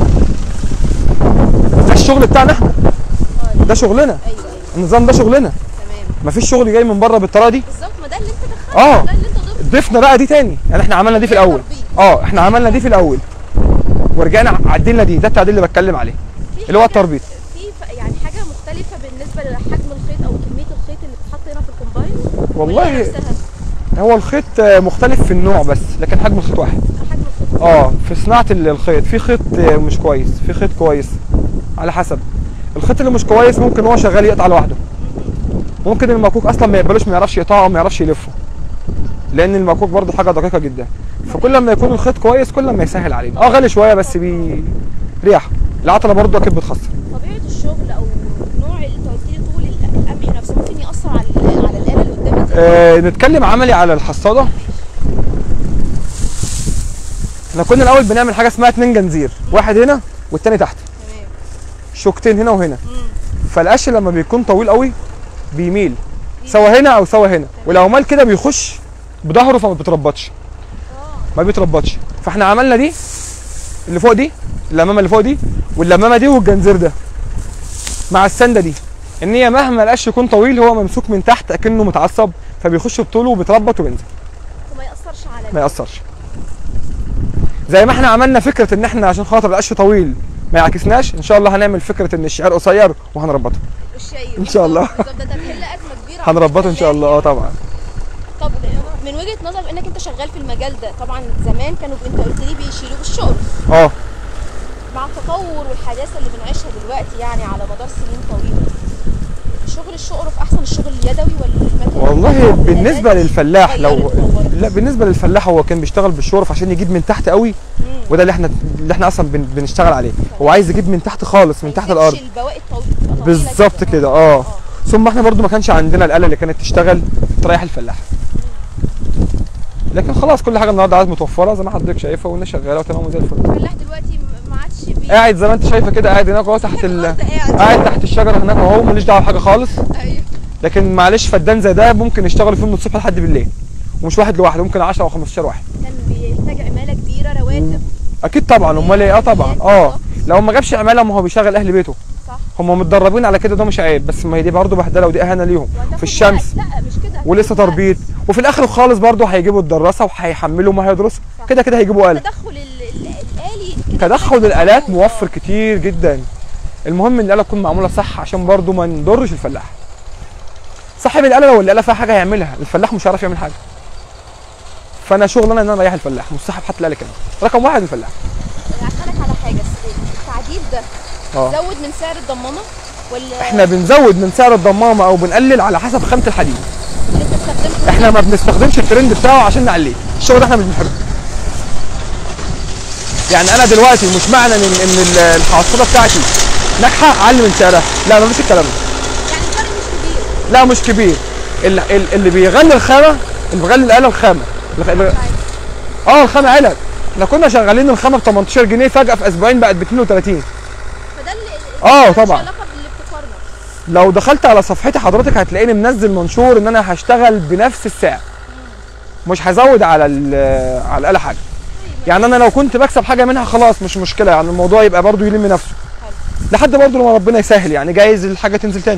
Speaker 2: ده الشغل بتاعنا احنا
Speaker 4: اه
Speaker 2: ده شغلنا
Speaker 4: ايوه ايوه
Speaker 2: النظام ده شغلنا
Speaker 4: تمام
Speaker 2: ما فيش شغل جاي من بره بالطريقه دي
Speaker 4: بالظبط ما ده اللي انت دخلته
Speaker 2: اه.
Speaker 4: ده اللي انت ضفته
Speaker 2: ضفنا بقى دي تاني يعني احنا عملنا دي في الاول اه احنا عملنا دي في الاول ورجعنا عدلنا دي ده التعديل اللي بتكلم عليه
Speaker 4: في
Speaker 2: اللي هو
Speaker 4: حاجة-
Speaker 2: التربيط.
Speaker 4: في ف- يعني حاجه مختلفه بالنسبه لحجم الخيط او كميه الخيط اللي بتتحط هنا في الكومباين
Speaker 2: والله
Speaker 4: ولا هي نفسها
Speaker 2: هو الخيط آه، مختلف في النوع بس لكن حجم الخيط واحد
Speaker 4: حجم الخيط
Speaker 2: اه في صناعه ال- الخيط في خيط آه، مش كويس في خيط كويس على حسب الخيط اللي مش كويس ممكن هو شغال يقطع لوحده ممكن المكوك اصلا ما يقبلوش ما يعرفش يقطعه او ما يعرفش يلفه لان المكوك برضه حاجه دقيقه جدا فكل ما يكون الخيط كويس كل ما يسهل علينا اه غالي شويه بس بي ريح العطله برضه اكيد بتخسر
Speaker 4: طبيعه الشغل او نوع اللي انت قلت لي طول ال- القمح نفسه ممكن ياثر على ال- على الاله اللي قدامك دي
Speaker 2: آه نتكلم عملي على الحصاده احنا كنا الاول بنعمل حاجه اسمها اتنين جنزير واحد هنا والتاني تحت
Speaker 4: تمام
Speaker 2: شوكتين هنا وهنا
Speaker 4: مم.
Speaker 2: فالقش لما بيكون طويل قوي بيميل سوا هنا او سوا هنا ولو مال كده بيخش بظهره فما بيتربطش
Speaker 4: اه
Speaker 2: ما بيتربطش فاحنا عملنا دي اللي فوق دي اللمامه اللي فوق دي واللمامه دي والجنزير ده مع السنده دي ان هي مهما القش يكون طويل هو ممسوك من تحت اكنه متعصب فبيخش بطوله وبيتربط وبينزل
Speaker 4: وما ياثرش على
Speaker 2: ما ياثرش زي ما احنا عملنا فكره ان احنا عشان خاطر القش طويل ما يعكسناش ان شاء الله هنعمل فكره ان الشعر قصير وهنربطه
Speaker 4: الشاي
Speaker 2: إن شاء الله.
Speaker 4: بالظبط ده تمهيل ازمه كبيره على
Speaker 2: هنربطه ان شاء الله اه طبعا
Speaker 4: طب من وجهه نظر انك انت شغال في المجال ده طبعا زمان كانوا انت قلت لي بيشيلوا بالشغل
Speaker 2: اه
Speaker 4: مع التطور والحداثه اللي بنعيشها دلوقتي يعني على مدار سنين طويله شغل الشقرف احسن الشغل اليدوي ولا المكني
Speaker 2: والله بالنسبه
Speaker 4: الآلات
Speaker 2: للفلاح لو
Speaker 4: اتغيرت واتطورت.
Speaker 2: لا بالنسبه للفلاح هو كان بيشتغل بالشورف عشان يجيب من تحت قوي
Speaker 4: مم.
Speaker 2: وده اللي احنا اللي احنا اصلا بن... بنشتغل عليه هو عايز يجيب من تحت خالص من تحت
Speaker 4: ما
Speaker 2: الارض
Speaker 4: يسيبش البواقي الطويله تبقى طويلة
Speaker 2: بالظبط كده اه ثم احنا برضو ما كانش عندنا الاله اللي كانت تشتغل تريح الفلاح لكن خلاص كل حاجه النهارده عاد متوفره زي ما حضرتك شايفه والناس شغاله وتمام وزي الفل
Speaker 4: الفلاح دلوقتي م- ما عادش بي
Speaker 2: قاعد زي ما انت شايفه كده قاعد هناك اهو تحت ال...
Speaker 4: النهارده قاعد
Speaker 2: قاعد تحت الشجره هناك اهو ماليش دعوه بحاجه خالص
Speaker 4: ايوه
Speaker 2: لكن معلش فدان زي ده ممكن يشتغلوا فيه من الصبح لحد بالليل ومش واحد لوحده ممكن 10 او 15 واحد
Speaker 4: كان بيحتاج عماله كبيره رواتب
Speaker 2: اكيد طبعا امال ايه اه طبعا اه لو ما جابش عماله ما هو بيشغل اهل بيته
Speaker 4: صح
Speaker 2: هم متدربين على كده ده مش عيب بس ما هي دي برضه بهدله ودي اهانه ليهم
Speaker 4: وهتاخد
Speaker 2: في الشمس
Speaker 4: وقت. لا مش كده
Speaker 2: ولسه
Speaker 4: هتاخد وقت.
Speaker 2: تربيط وفي الاخر خالص برضه هيجيبوا الدراسه وهيحملوا ما هيدرسوا
Speaker 4: صح.
Speaker 2: كده كده هيجيبوا آلة
Speaker 4: التدخل ال- ال- الالي كده
Speaker 2: تدخل
Speaker 4: كده
Speaker 2: الالات
Speaker 4: موجود.
Speaker 2: موفر كتير جدا المهم ان الاله تكون معموله صح عشان برضه ما نضرش الفلاح صاحب الاله لو الاله فيها حاجه هيعملها الفلاح مش هيعرف يعمل حاجه فانا شغلنا ان انا اريح الفلاح مش صاحب حتى الاله كده رقم واحد الفلاح
Speaker 4: هسألك على حاجه التعديل ده
Speaker 2: اه
Speaker 4: زود من سعر الضمانه ولا
Speaker 2: احنا بنزود من سعر الضمامه او بنقلل على حسب خامه الحديد
Speaker 4: اللي انت استخدمته
Speaker 2: احنا ما بنستخدمش الترند بتاعه عشان نعليه الشغل ده احنا مش بنحبه يعني انا دلوقتي مش معنى ان ان ال- الحصاله بتاعتي ناجحه اعلي من سعرها لا مفيش الكلام ده
Speaker 4: يعني الفرق مش كبير
Speaker 2: لا مش كبير ال- ال- اللي بيغلي الخامه اللي بيغلي الاله الخامه الخ- ال- اه الخامه علب احنا كنا شغالين الخامه ب 18 جنيه فجاه في اسبوعين بقت ب 32
Speaker 4: فده اللي
Speaker 2: اه
Speaker 4: ملوش
Speaker 2: طبعا.
Speaker 4: علاقه بالابتكار ده
Speaker 2: لو دخلت على صفحتي حضرتك هتلاقيني منزل منشور ان انا هشتغل بنفس السعر مش هزود على ال- على الاله حاجه يعني انا لو كنت بكسب حاجه منها خلاص مش مشكله يعني الموضوع يبقى برضو يلم نفسه لحد برضو لما ربنا يسهل يعني جايز الحاجه تنزل تاني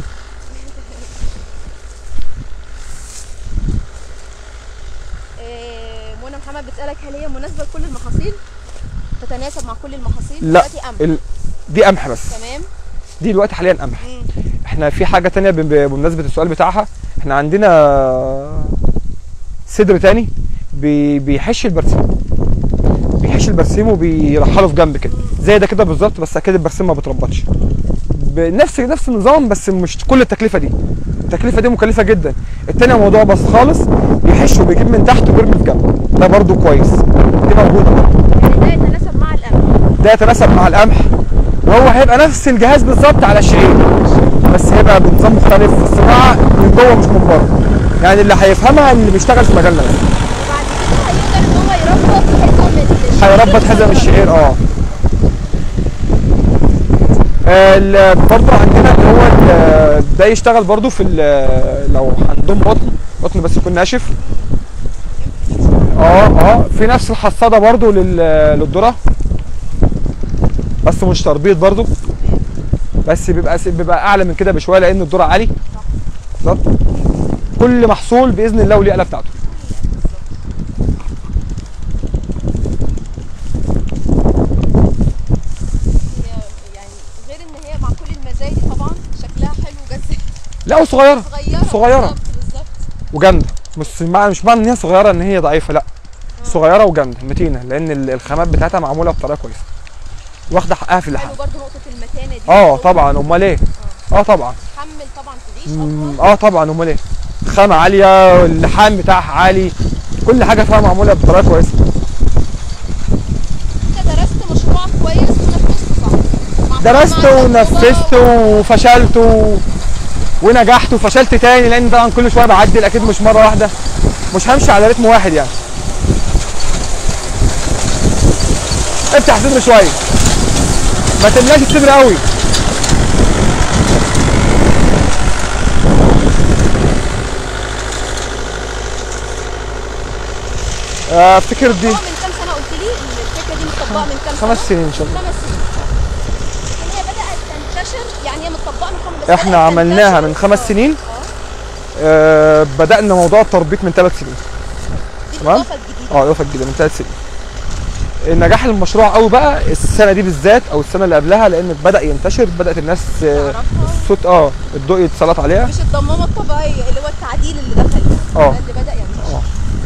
Speaker 4: آه، منى محمد بتسالك هل هي مناسبه لكل المحاصيل تتناسب مع كل المحاصيل
Speaker 2: لا
Speaker 4: دلوقتي قمح
Speaker 2: ال... دي قمح بس
Speaker 4: تمام
Speaker 2: دي دلوقتي حاليا قمح
Speaker 4: مم.
Speaker 2: احنا في حاجه تانية ب- ب- بمناسبه السؤال بتاعها احنا عندنا صدر تاني بي- بيحش البرسيم بيحش البرسيم وبيرحله في جنب كده زي ده كده بالظبط بس اكيد البرسيم ما بتربطش بنفس نفس النظام بس مش كل التكلفه دي التكلفه دي مكلفه جدا التاني موضوع بس خالص بيحش وبيجيب من تحت وبيرمي في جنب ده برضو كويس دي موجوده
Speaker 4: يعني ده يتناسب مع القمح
Speaker 2: ده يتناسب مع القمح وهو هيبقى نفس الجهاز بالظبط على الشعير بس هيبقى بنظام مختلف في الصناعه من جوه مش من بره يعني اللي هيفهمها اللي بيشتغل في مجالنا ده
Speaker 4: وبعد كده هيقدر ان هو يربط حزم الشعير
Speaker 2: هيربط حزم الشعير اه ال- برضه عندنا اللي هو ال- ده يشتغل برضه في ال- لو عندهم قطن قطن بس يكون ناشف اه اه في نفس الحصاده برضه لل- للذره بس مش تربيط برضه بس بيبقى بيبقى اعلى من كده بشويه لان الذره عالي بالظبط كل محصول باذن الله وليه الاله بتاعته
Speaker 4: هي يعني غير ان هي مع كل المزايا دي طبعا شكلها حلو جدا
Speaker 2: لا وصغيره
Speaker 4: صغيره
Speaker 2: صغيرة.
Speaker 4: بالظبط بالظبط
Speaker 2: وجامده مش معنى مش معنى ان هي صغيره ان هي ضعيفه لا صغيره وجامده متينه لان ال- الخامات بتاعتها معموله بطريقه كويسه واخده حقها في اللحام
Speaker 4: حلو برضه نقطه المتانه دي
Speaker 2: اه طبعا امال ايه اه طبعا
Speaker 4: تحمل طبعا تعيش
Speaker 2: مم،
Speaker 4: اطول
Speaker 2: اه طبعا امال ايه خامه عاليه اللحام بتاعها عالي كل حاجه فيها معموله بطريقه كويسه
Speaker 4: انت درست مشروعك كويس ونفذته صح مع-
Speaker 2: درست
Speaker 4: مع التجربة
Speaker 2: ونفذت وفشلت و... ونجحت وفشلت تاني لان طبعا كل شويه بعدل اكيد مش مره واحده مش همشي على رتم واحد يعني افتح صدر شويه ما تملاش الصدر قوي آه، افتكر دي
Speaker 4: مطبقة من كام سنه قلت لي ان الفكره دي مطبقه من كام سنه
Speaker 2: خمس سنين ان شاء الله
Speaker 4: خمس سنين ان هي بدات تنتشر يعني هي متطبقه من خمس بس
Speaker 2: احنا
Speaker 4: بدأت
Speaker 2: عملناها
Speaker 4: تنتشر.
Speaker 2: من خمس
Speaker 4: آه.
Speaker 2: سنين
Speaker 4: اه
Speaker 2: آه، بدأنا موضوع التربيط من ثلاث سنين
Speaker 4: دي
Speaker 2: تمام؟
Speaker 4: الاضافه الجديده
Speaker 2: اه اضافه جديده من ثلاث سنين نجاح المشروع قوي بقى السنه دي بالذات او السنه اللي قبلها لان بدا ينتشر بدات الناس آه،
Speaker 4: تعرفها.
Speaker 2: الصوت اه الضوء يتسلط عليها
Speaker 4: مش الضمامه الطبيعيه اللي هو التعديل اللي دخل
Speaker 2: اه.
Speaker 4: ده اللي بدا ينتشر
Speaker 2: اه.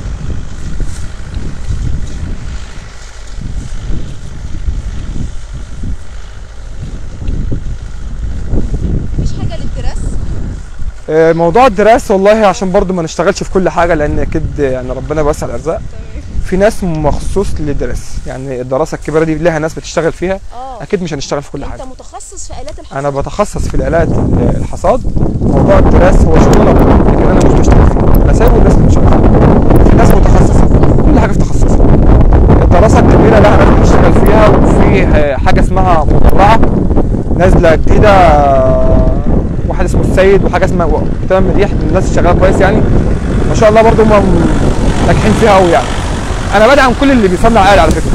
Speaker 4: مفيش حاجه للدراسه
Speaker 2: آه، موضوع الدراسه والله عشان برضو ما نشتغلش في كل حاجه لان اكيد يعني ربنا بيوسع الارزاق في ناس مخصوص للدراسه يعني الدراسه الكبيره دي لها ناس بتشتغل فيها
Speaker 4: اه
Speaker 2: اكيد مش هنشتغل في كل حاجه
Speaker 4: انت متخصص في الات الحصاد
Speaker 2: انا بتخصص في الالات الحصاد موضوع الدراسه هو شغلنا لكن انا مش بشتغل فيه انا سايبه الناس اللي بتشتغل فيه في ناس متخصصه كل حاجه في تخصصها الدراسه الكبيره لها ناس بتشتغل فيها وفي آه، حاجه اسمها مدرعه نازله جديده واحد اسمه السيد وحاجه اسمها تمام مديح من الناس اللي شغاله كويس يعني ما شاء الله برضو هم ناجحين فيها قوي يعني انا بدعم كل اللي بيصنع آلة على فكره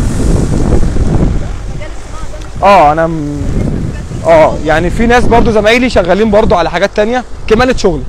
Speaker 2: اه انا م... اه يعني في ناس برضو زمايلي شغالين برضو على حاجات تانية كمالة شغل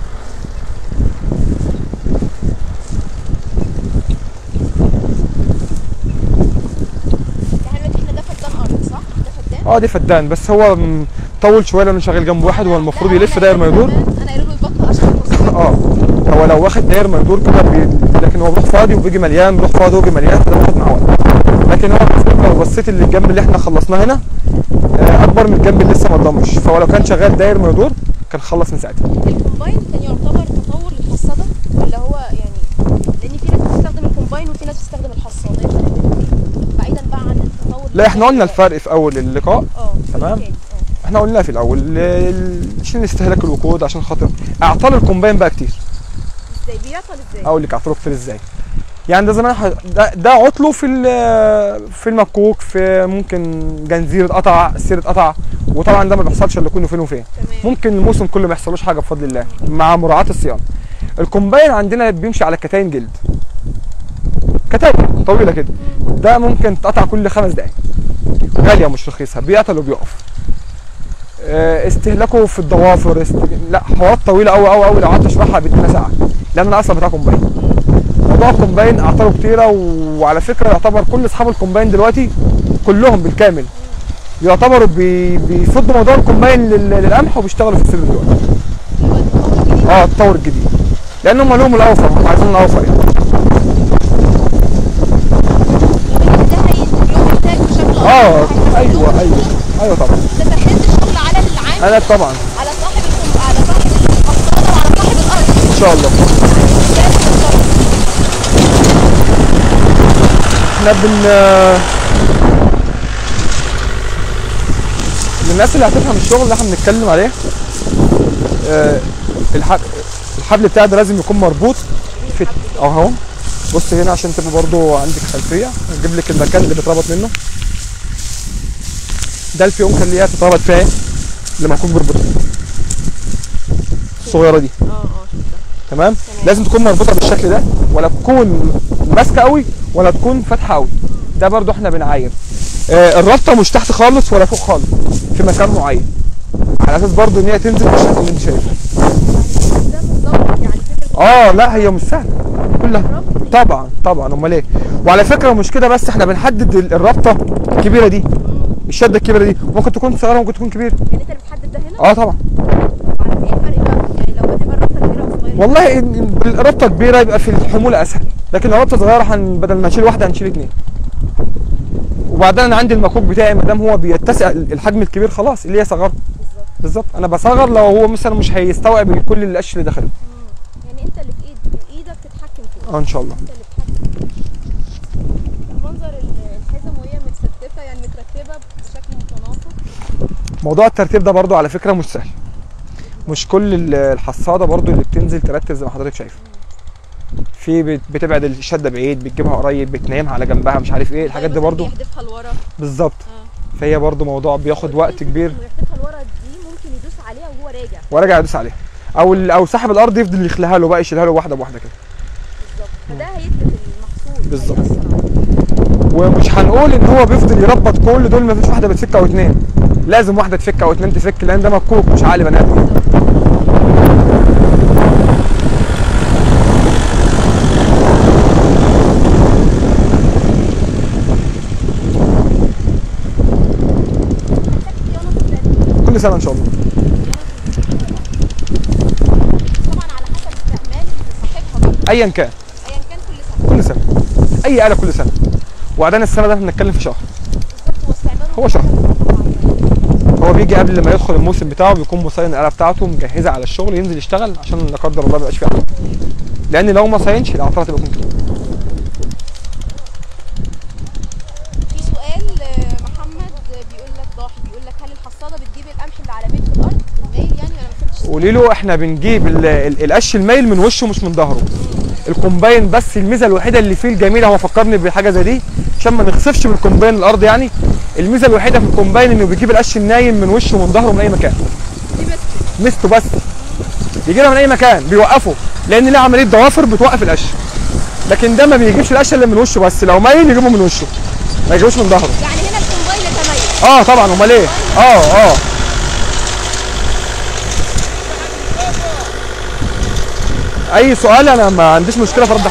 Speaker 4: يعني دلوقتي احنا ده فدان ارض صح؟ ده فدان
Speaker 2: اه دي فدان بس هو م- طول شويه لانه شغال جنب واحد هو المفروض
Speaker 4: لا،
Speaker 2: يلف
Speaker 4: أنا
Speaker 2: داير ما
Speaker 4: قايله
Speaker 2: يدور
Speaker 4: له كمان- انا قايله له البطن عشان توصل
Speaker 2: اه هو لو واخد داير ما يدور كده بي... لكن هو بيروح فاضي وبيجي مليان بيروح فاضي وبيجي مليان فده بياخد معاه وقت لكن هو المفروض لو بصيت اللي الجنب اللي احنا خلصناه هنا آه، اكبر من الجنب اللي لسه ما اتضمش فهو لو كان شغال داير ما يدور كان خلص من ساعتها
Speaker 4: الكومباين كان يعتبر تطور للحصاده ولا هو يعني لان في ناس بتستخدم الكومباين وفي ناس بتستخدم الحصاده إيه الفرق بينهم إيه؟ بعيدا بقى عن التطور
Speaker 2: لا احنا قلنا الفرق في اول اللقاء
Speaker 4: اه
Speaker 2: تمام.
Speaker 4: تاني، اه
Speaker 2: احنا قلنا في الاول ال- ال- عشان استهلاك الوقود عشان خاطر اعطال الكومباين بقى كتير
Speaker 4: ازاي بيعطل ازاي؟
Speaker 2: اقول لك اعطاله كتير ازاي يعني ده زمان ح- ده, ده عطله في ال- في المكوك في ممكن جنزير اتقطع السير اتقطع وطبعا ده ما بيحصلش الا كل فين وفين
Speaker 4: تمام
Speaker 2: ممكن الموسم كله ما يحصلوش حاجه بفضل الله مع مراعاه الصيانه الكومباين عندنا بيمشي على كتاين جلد كتاين طويله كده ده ممكن تقطع كل خمس دقايق غاليه مش رخيصه بيعطل وبيقف آه، استهلاكه في الضوافر است... لا حوارات طويله قوي قوي قوي لو قعدت اشرحها بتدينا ساعه لان انا اصلا بتاع كومباين موضوع الكومباين اعطاله كتيره وعلى فكره يعتبر كل اصحاب الكومباين دلوقتي كلهم بالكامل يعتبروا بي... بيفضوا موضوع الكومباين لل... للقمح وبيشتغلوا في السر دلوقتي اه التطور الجديد لان هم لهم الاوفر هم عايزين الاوفر يعني
Speaker 4: ده هيديهم انتاج بشكل
Speaker 2: اه
Speaker 4: أكبر، هيحسن لهم
Speaker 2: ايوه ايوه ايوه طبعا
Speaker 4: ده سهلت الشغل على العامل
Speaker 2: انا طبعا
Speaker 4: على صاحب الكم... على صاحب الحصاده وعلى صاحب الارض
Speaker 2: ان شاء الله
Speaker 4: ده الشغل.
Speaker 2: احنا بن للناس اللي هتفهم الشغل اللي احنا بنتكلم عليه آه، الح- الحبل بتاعي ده لازم يكون مربوط في اهو بص هنا عشان تبقى برضو عندك خلفيه اجيب لك المكان اللي بيتربط منه ده الفيونكه اللي هي تتربط فيها ايه؟ اللي محكوك بربطها الصغيره دي
Speaker 4: اه اه شفتها
Speaker 2: تمام لازم تكون مربوطه بالشكل ده ولا تكون ماسكه قوي ولا تكون فاتحه قوي ده برضو احنا بنعاير آه الرابطه مش تحت خالص ولا فوق خالص في مكان معين على اساس برضو ان هي تنزل بالشكل اللي انت شايفه
Speaker 4: ده بالظبط يعني فكره
Speaker 2: اه لا هي مش سهله كلها طبعا طبعا امال ايه وعلى فكره مش كده بس احنا بنحدد ال- الرابطه الكبيره دي الشده الكبيره دي ممكن تكون صغيره ممكن تكون كبيره
Speaker 4: يعني انت اللي بتحدد ده هنا
Speaker 2: اه طبعا
Speaker 4: على ايه الفرق بقى يعني لو هتبقى الرابطه كبيره وصغيره
Speaker 2: والله إن- الرابطه كبيره يبقى في الحموله اسهل لكن لو رابطه صغيره هن بدل ما نشيل واحده هنشيل اتنين وبعدين انا عندي المكوك بتاعي ما دام هو بيتسع الحجم الكبير خلاص اللي هي صغره بالظبط انا بصغر لو هو مثلا مش هيستوعب كل القش اللي دخله
Speaker 4: يعني انت اللي في ايد ايدك تتحكم فيه
Speaker 2: اه ان شاء الله
Speaker 4: انت اللي بتتحكم منظر ال- الحزم وهي متستفه يعني مترتبه بشكل متناسق
Speaker 2: موضوع الترتيب ده برضو على فكره مش سهل مش كل ال- الحصاده برضو اللي بتنزل ترتب زي ما حضرتك شايفه في بت- بتبعد الشده بعيد بتجيبها قريب بتنامها على جنبها مش عارف ايه الحاجات دي
Speaker 4: مثلاً
Speaker 2: برضو
Speaker 4: بيحدفها لورا
Speaker 2: بالظبط
Speaker 4: اه
Speaker 2: فهي برضو موضوع بياخد وقت كبير
Speaker 4: ويحدفها لورا دي ممكن يدوس عليها وهو راجع
Speaker 2: وراجع يدوس عليها او ال- او صاحب الارض يفضل يخليها له بقى يشيلها له واحده بواحده كده
Speaker 4: بالظبط فده هيتلف المحصول
Speaker 2: بالظبط.
Speaker 4: هيأثر عليه.
Speaker 2: ومش هنقول ان هو بيفضل يربط كل دول مفيش واحده بتفك او اتنين لازم واحده تفك او اتنين تفك لان ده مكوك مش عقل بني ادم
Speaker 4: صيانة بالتأكيد.
Speaker 2: كل سنه ان شاء الله
Speaker 4: طبعا على حسب استعمال صاحبها برضه.
Speaker 2: ايا كان
Speaker 4: ايا كان كل سنه
Speaker 2: كل سنه اي اله كل سنه وبعدين السنه ده بنتكلم في شهر
Speaker 4: بالظبط هو استعماله
Speaker 2: هو شهر.
Speaker 4: معين.
Speaker 2: هو بيجي قبل ما يدخل الموسم بتاعه بيكون مصين الاله بتاعته مجهزه على الشغل ينزل يشتغل عشان لا قدر الله ما يبقاش فيه عطل لان لو ما صينش الاعطال هتبقى كتير
Speaker 4: في سؤال آه، محمد آه، بيقول لك ضاحي بيقول لك هل الحصاده بتجيب القمح اللي على ميل في الارض مايل يعني ولا ما فهمتش
Speaker 2: قولي له احنا بنجيب ال- ال- القش المايل من وشه مش من ظهره الكومباين بس الميزه الوحيده اللي فيه الجميله هو فكرني بحاجه زي دي عشان ما نخسفش بالكومباين الارض يعني الميزه الوحيده في الكومباين انه بيجيب القش النايم من وشه ومن ظهره من اي مكان
Speaker 4: دي بس
Speaker 2: ميزته بس يجي لها من اي مكان بيوقفه لان ليه عمليه ضوافر بتوقف القش لكن ده ما بيجيبش القش الا من وشه بس لو مايل يجيبه من وشه ما يجيبوش من ظهره
Speaker 4: يعني هنا الكومباين يتميز
Speaker 2: اه طبعا امال ايه اه اه اي سؤال انا ما عنديش مشكله في رد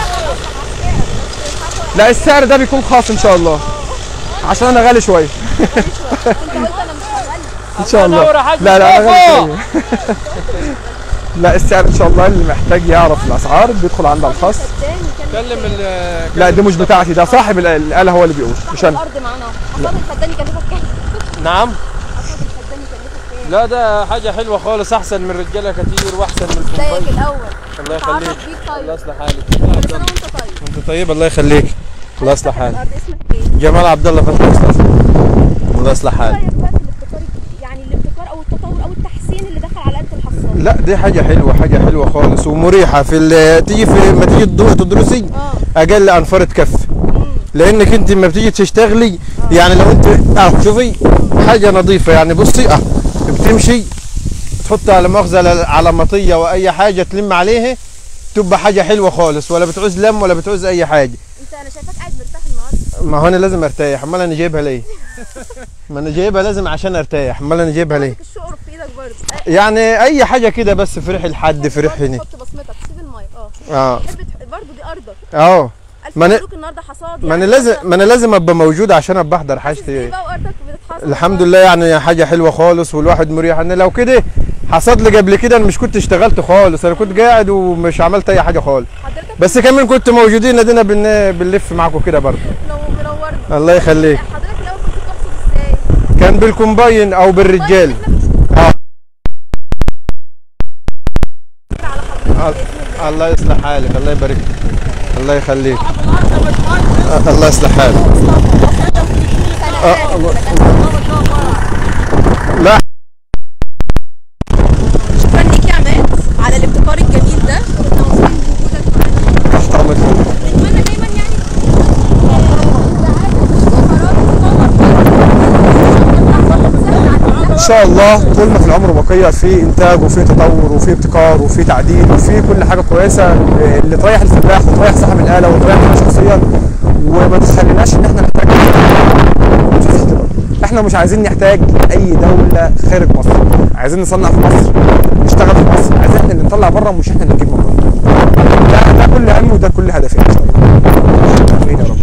Speaker 2: لا السعر ده بيكون خاص ان شاء الله عشان انا غالي شويه
Speaker 4: انت قلت انا مش هغلي
Speaker 2: ان شاء الله
Speaker 3: نور يا حاج
Speaker 2: لا لا انا غالي
Speaker 3: مصطفى.
Speaker 2: شويه لا السعر ان شاء الله اللي محتاج يعرف الاسعار بيدخل عند الخاص
Speaker 4: صدقني كان
Speaker 3: كلم ال
Speaker 2: لا دي مش بتاعتي ده صاحب ال- الاله هو اللي بيقول مش انا
Speaker 4: الارض معانا حصاد الفدان يكلفك كام؟
Speaker 3: نعم
Speaker 4: حصاد الفدان يكلفك كام؟
Speaker 3: لا ده حاجه حلوه خالص احسن من رجاله كتير واحسن من
Speaker 4: زيك
Speaker 3: الكومباين
Speaker 4: الاول
Speaker 3: الله
Speaker 4: تعرف
Speaker 3: يخليك
Speaker 4: بيك طيب
Speaker 3: الله يصلح حالك
Speaker 4: كل سنه وانت طيب
Speaker 3: انت طيب الله يخليك الله يصلح حالك
Speaker 4: الارض اسمك ايه؟
Speaker 3: جمال عبد الله فتحي استاذ الله يصلح حالك
Speaker 4: رايك بقى في الابتكار يعني الابتكار او التطور او التحسين اللي دخل على آلة الحصاد
Speaker 3: لا دي حاجة حلوة حاجة حلوة خالص ومريحة في ال- تيجي في ما تيجي تدو- تدرسي
Speaker 4: اه
Speaker 3: أقل أنفار تكفي لأنك أنت لما بتيجي تشتغلي يعني لو أنت أه شوفي حاجة نظيفة يعني بصي أه بتمشي تحطها على مؤاخذة على- على مطية وأي حاجة تلم عليها تبقى حاجة حلوة خالص ولا بتعوز لم ولا بتعوز أي حاجة
Speaker 4: انت انا شايفاك قاعد مرتاح النهارده
Speaker 3: ما هو أنا لازم أرتاح أمال أنا جايبها ليه؟ ما أنا جايبها لازم عشان أرتاح أمال أنا جايبها ليه؟
Speaker 4: الشقر في ايدك برضه
Speaker 3: يعني أي حاجة كده بس في ريح الحد في ريح هنا
Speaker 4: حط بصمتك سيب المايه اه
Speaker 3: اه
Speaker 4: تحب تح- برضه دي ارضك
Speaker 3: اه
Speaker 4: الف
Speaker 3: ما أنا-
Speaker 4: مبروك النهارده حصاد
Speaker 3: ما انا
Speaker 4: يعني
Speaker 3: لازم
Speaker 4: أنت
Speaker 3: ما انا لازم ابقى موجود عشان ابقى احضر
Speaker 4: حاسس بإيه
Speaker 3: حاجتي
Speaker 4: بقى وارضك بتتحصد
Speaker 3: الحمد لله يعني حاجه حلوه خالص والواحد مريح انا لو كده حصد لي قبل كده انا مش كنت اشتغلت خالص انا كنت قاعد ومش عملت اي حاجه خالص
Speaker 4: حضرتك
Speaker 3: بس كمان كنت موجودين ادينا بن- بنلف معاكم كده برضه
Speaker 4: لو منورنا
Speaker 3: الله يخليك
Speaker 4: حضرتك الاول كنت بتحصد ازاي؟
Speaker 3: كان بالكومباين او بالرجال
Speaker 4: طيب،
Speaker 3: اه
Speaker 4: احنا مش على حضرتك بإذن الله.
Speaker 3: الله يصلح حالك الله يبارك لك الله يخليك آه، الله يصلح حالك آه، الله- لا
Speaker 4: شكرا ليك يا عماد على الابتكار الجميل ده كنا مبسوطين بوجودك معانا
Speaker 2: تحت امرك
Speaker 4: نتمنى دايما يعني
Speaker 2: ان شاء الله طول ما في العمر بقيه في انتاج وفي تطور وفي ابتكار وفي تعديل وفي كل حاجه كويسه اللي تريح الفلاح وتريح صاحب الاله وتريحنا شخصيا وما تخليناش ان احنا نحتاج احنا مش عايزين نحتاج اي دوله خارج مصر عايزين نصنع في مصر نشتغل في مصر عايزين احنا اللي نطلع بره مش احنا اللي نجيب من بره ده ده كل همي وده كل هدفي ان شاء الله امين يا رب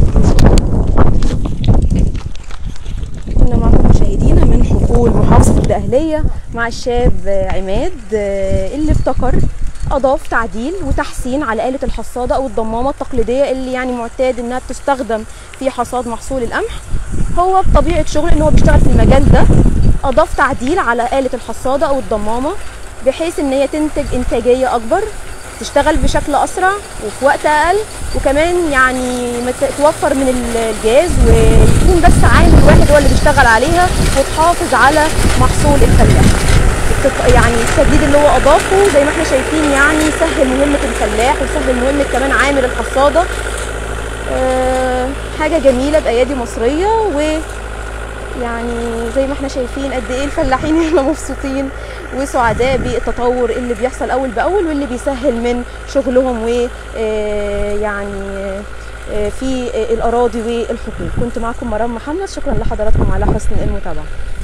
Speaker 1: كنا معكم مشاهدينا من حقول محافظة الدقهلية مع الشاب عماد آه، اللي ابتكر أضاف تعديل وتحسين على آلة الحصادة أو الضمامة التقليدية اللي يعني معتاد إنها بتستخدم في حصاد محصول القمح هو بطبيعة شغله إن هو بيشتغل في المجال ده أضاف تعديل على آلة الحصادة أو الضمامة بحيث إن هي تنتج إنتاجية أكبر تشتغل بشكل اسرع وفي وقت اقل وكمان يعني ما ت- توفر من ال- الجاز ويكون بس عامل واحد هو اللي بيشتغل عليها وتحافظ على محصول الفلاح التط- يعني التجديد اللي هو اضافه زي ما احنا شايفين يعني سهل مهمه الفلاح وسهل مهمه كمان عامل الحصاده أه حاجه جميله بايادي مصريه و يعني زي ما احنا شايفين قد ايه الفلاحين هنا مبسوطين وسعداء بالتطور اللي بيحصل اول باول واللي بيسهل من شغلهم و آه، يعني آه، في آه، الاراضي والحقول كنت معكم مرام محمد شكرا لحضراتكم على حسن المتابعه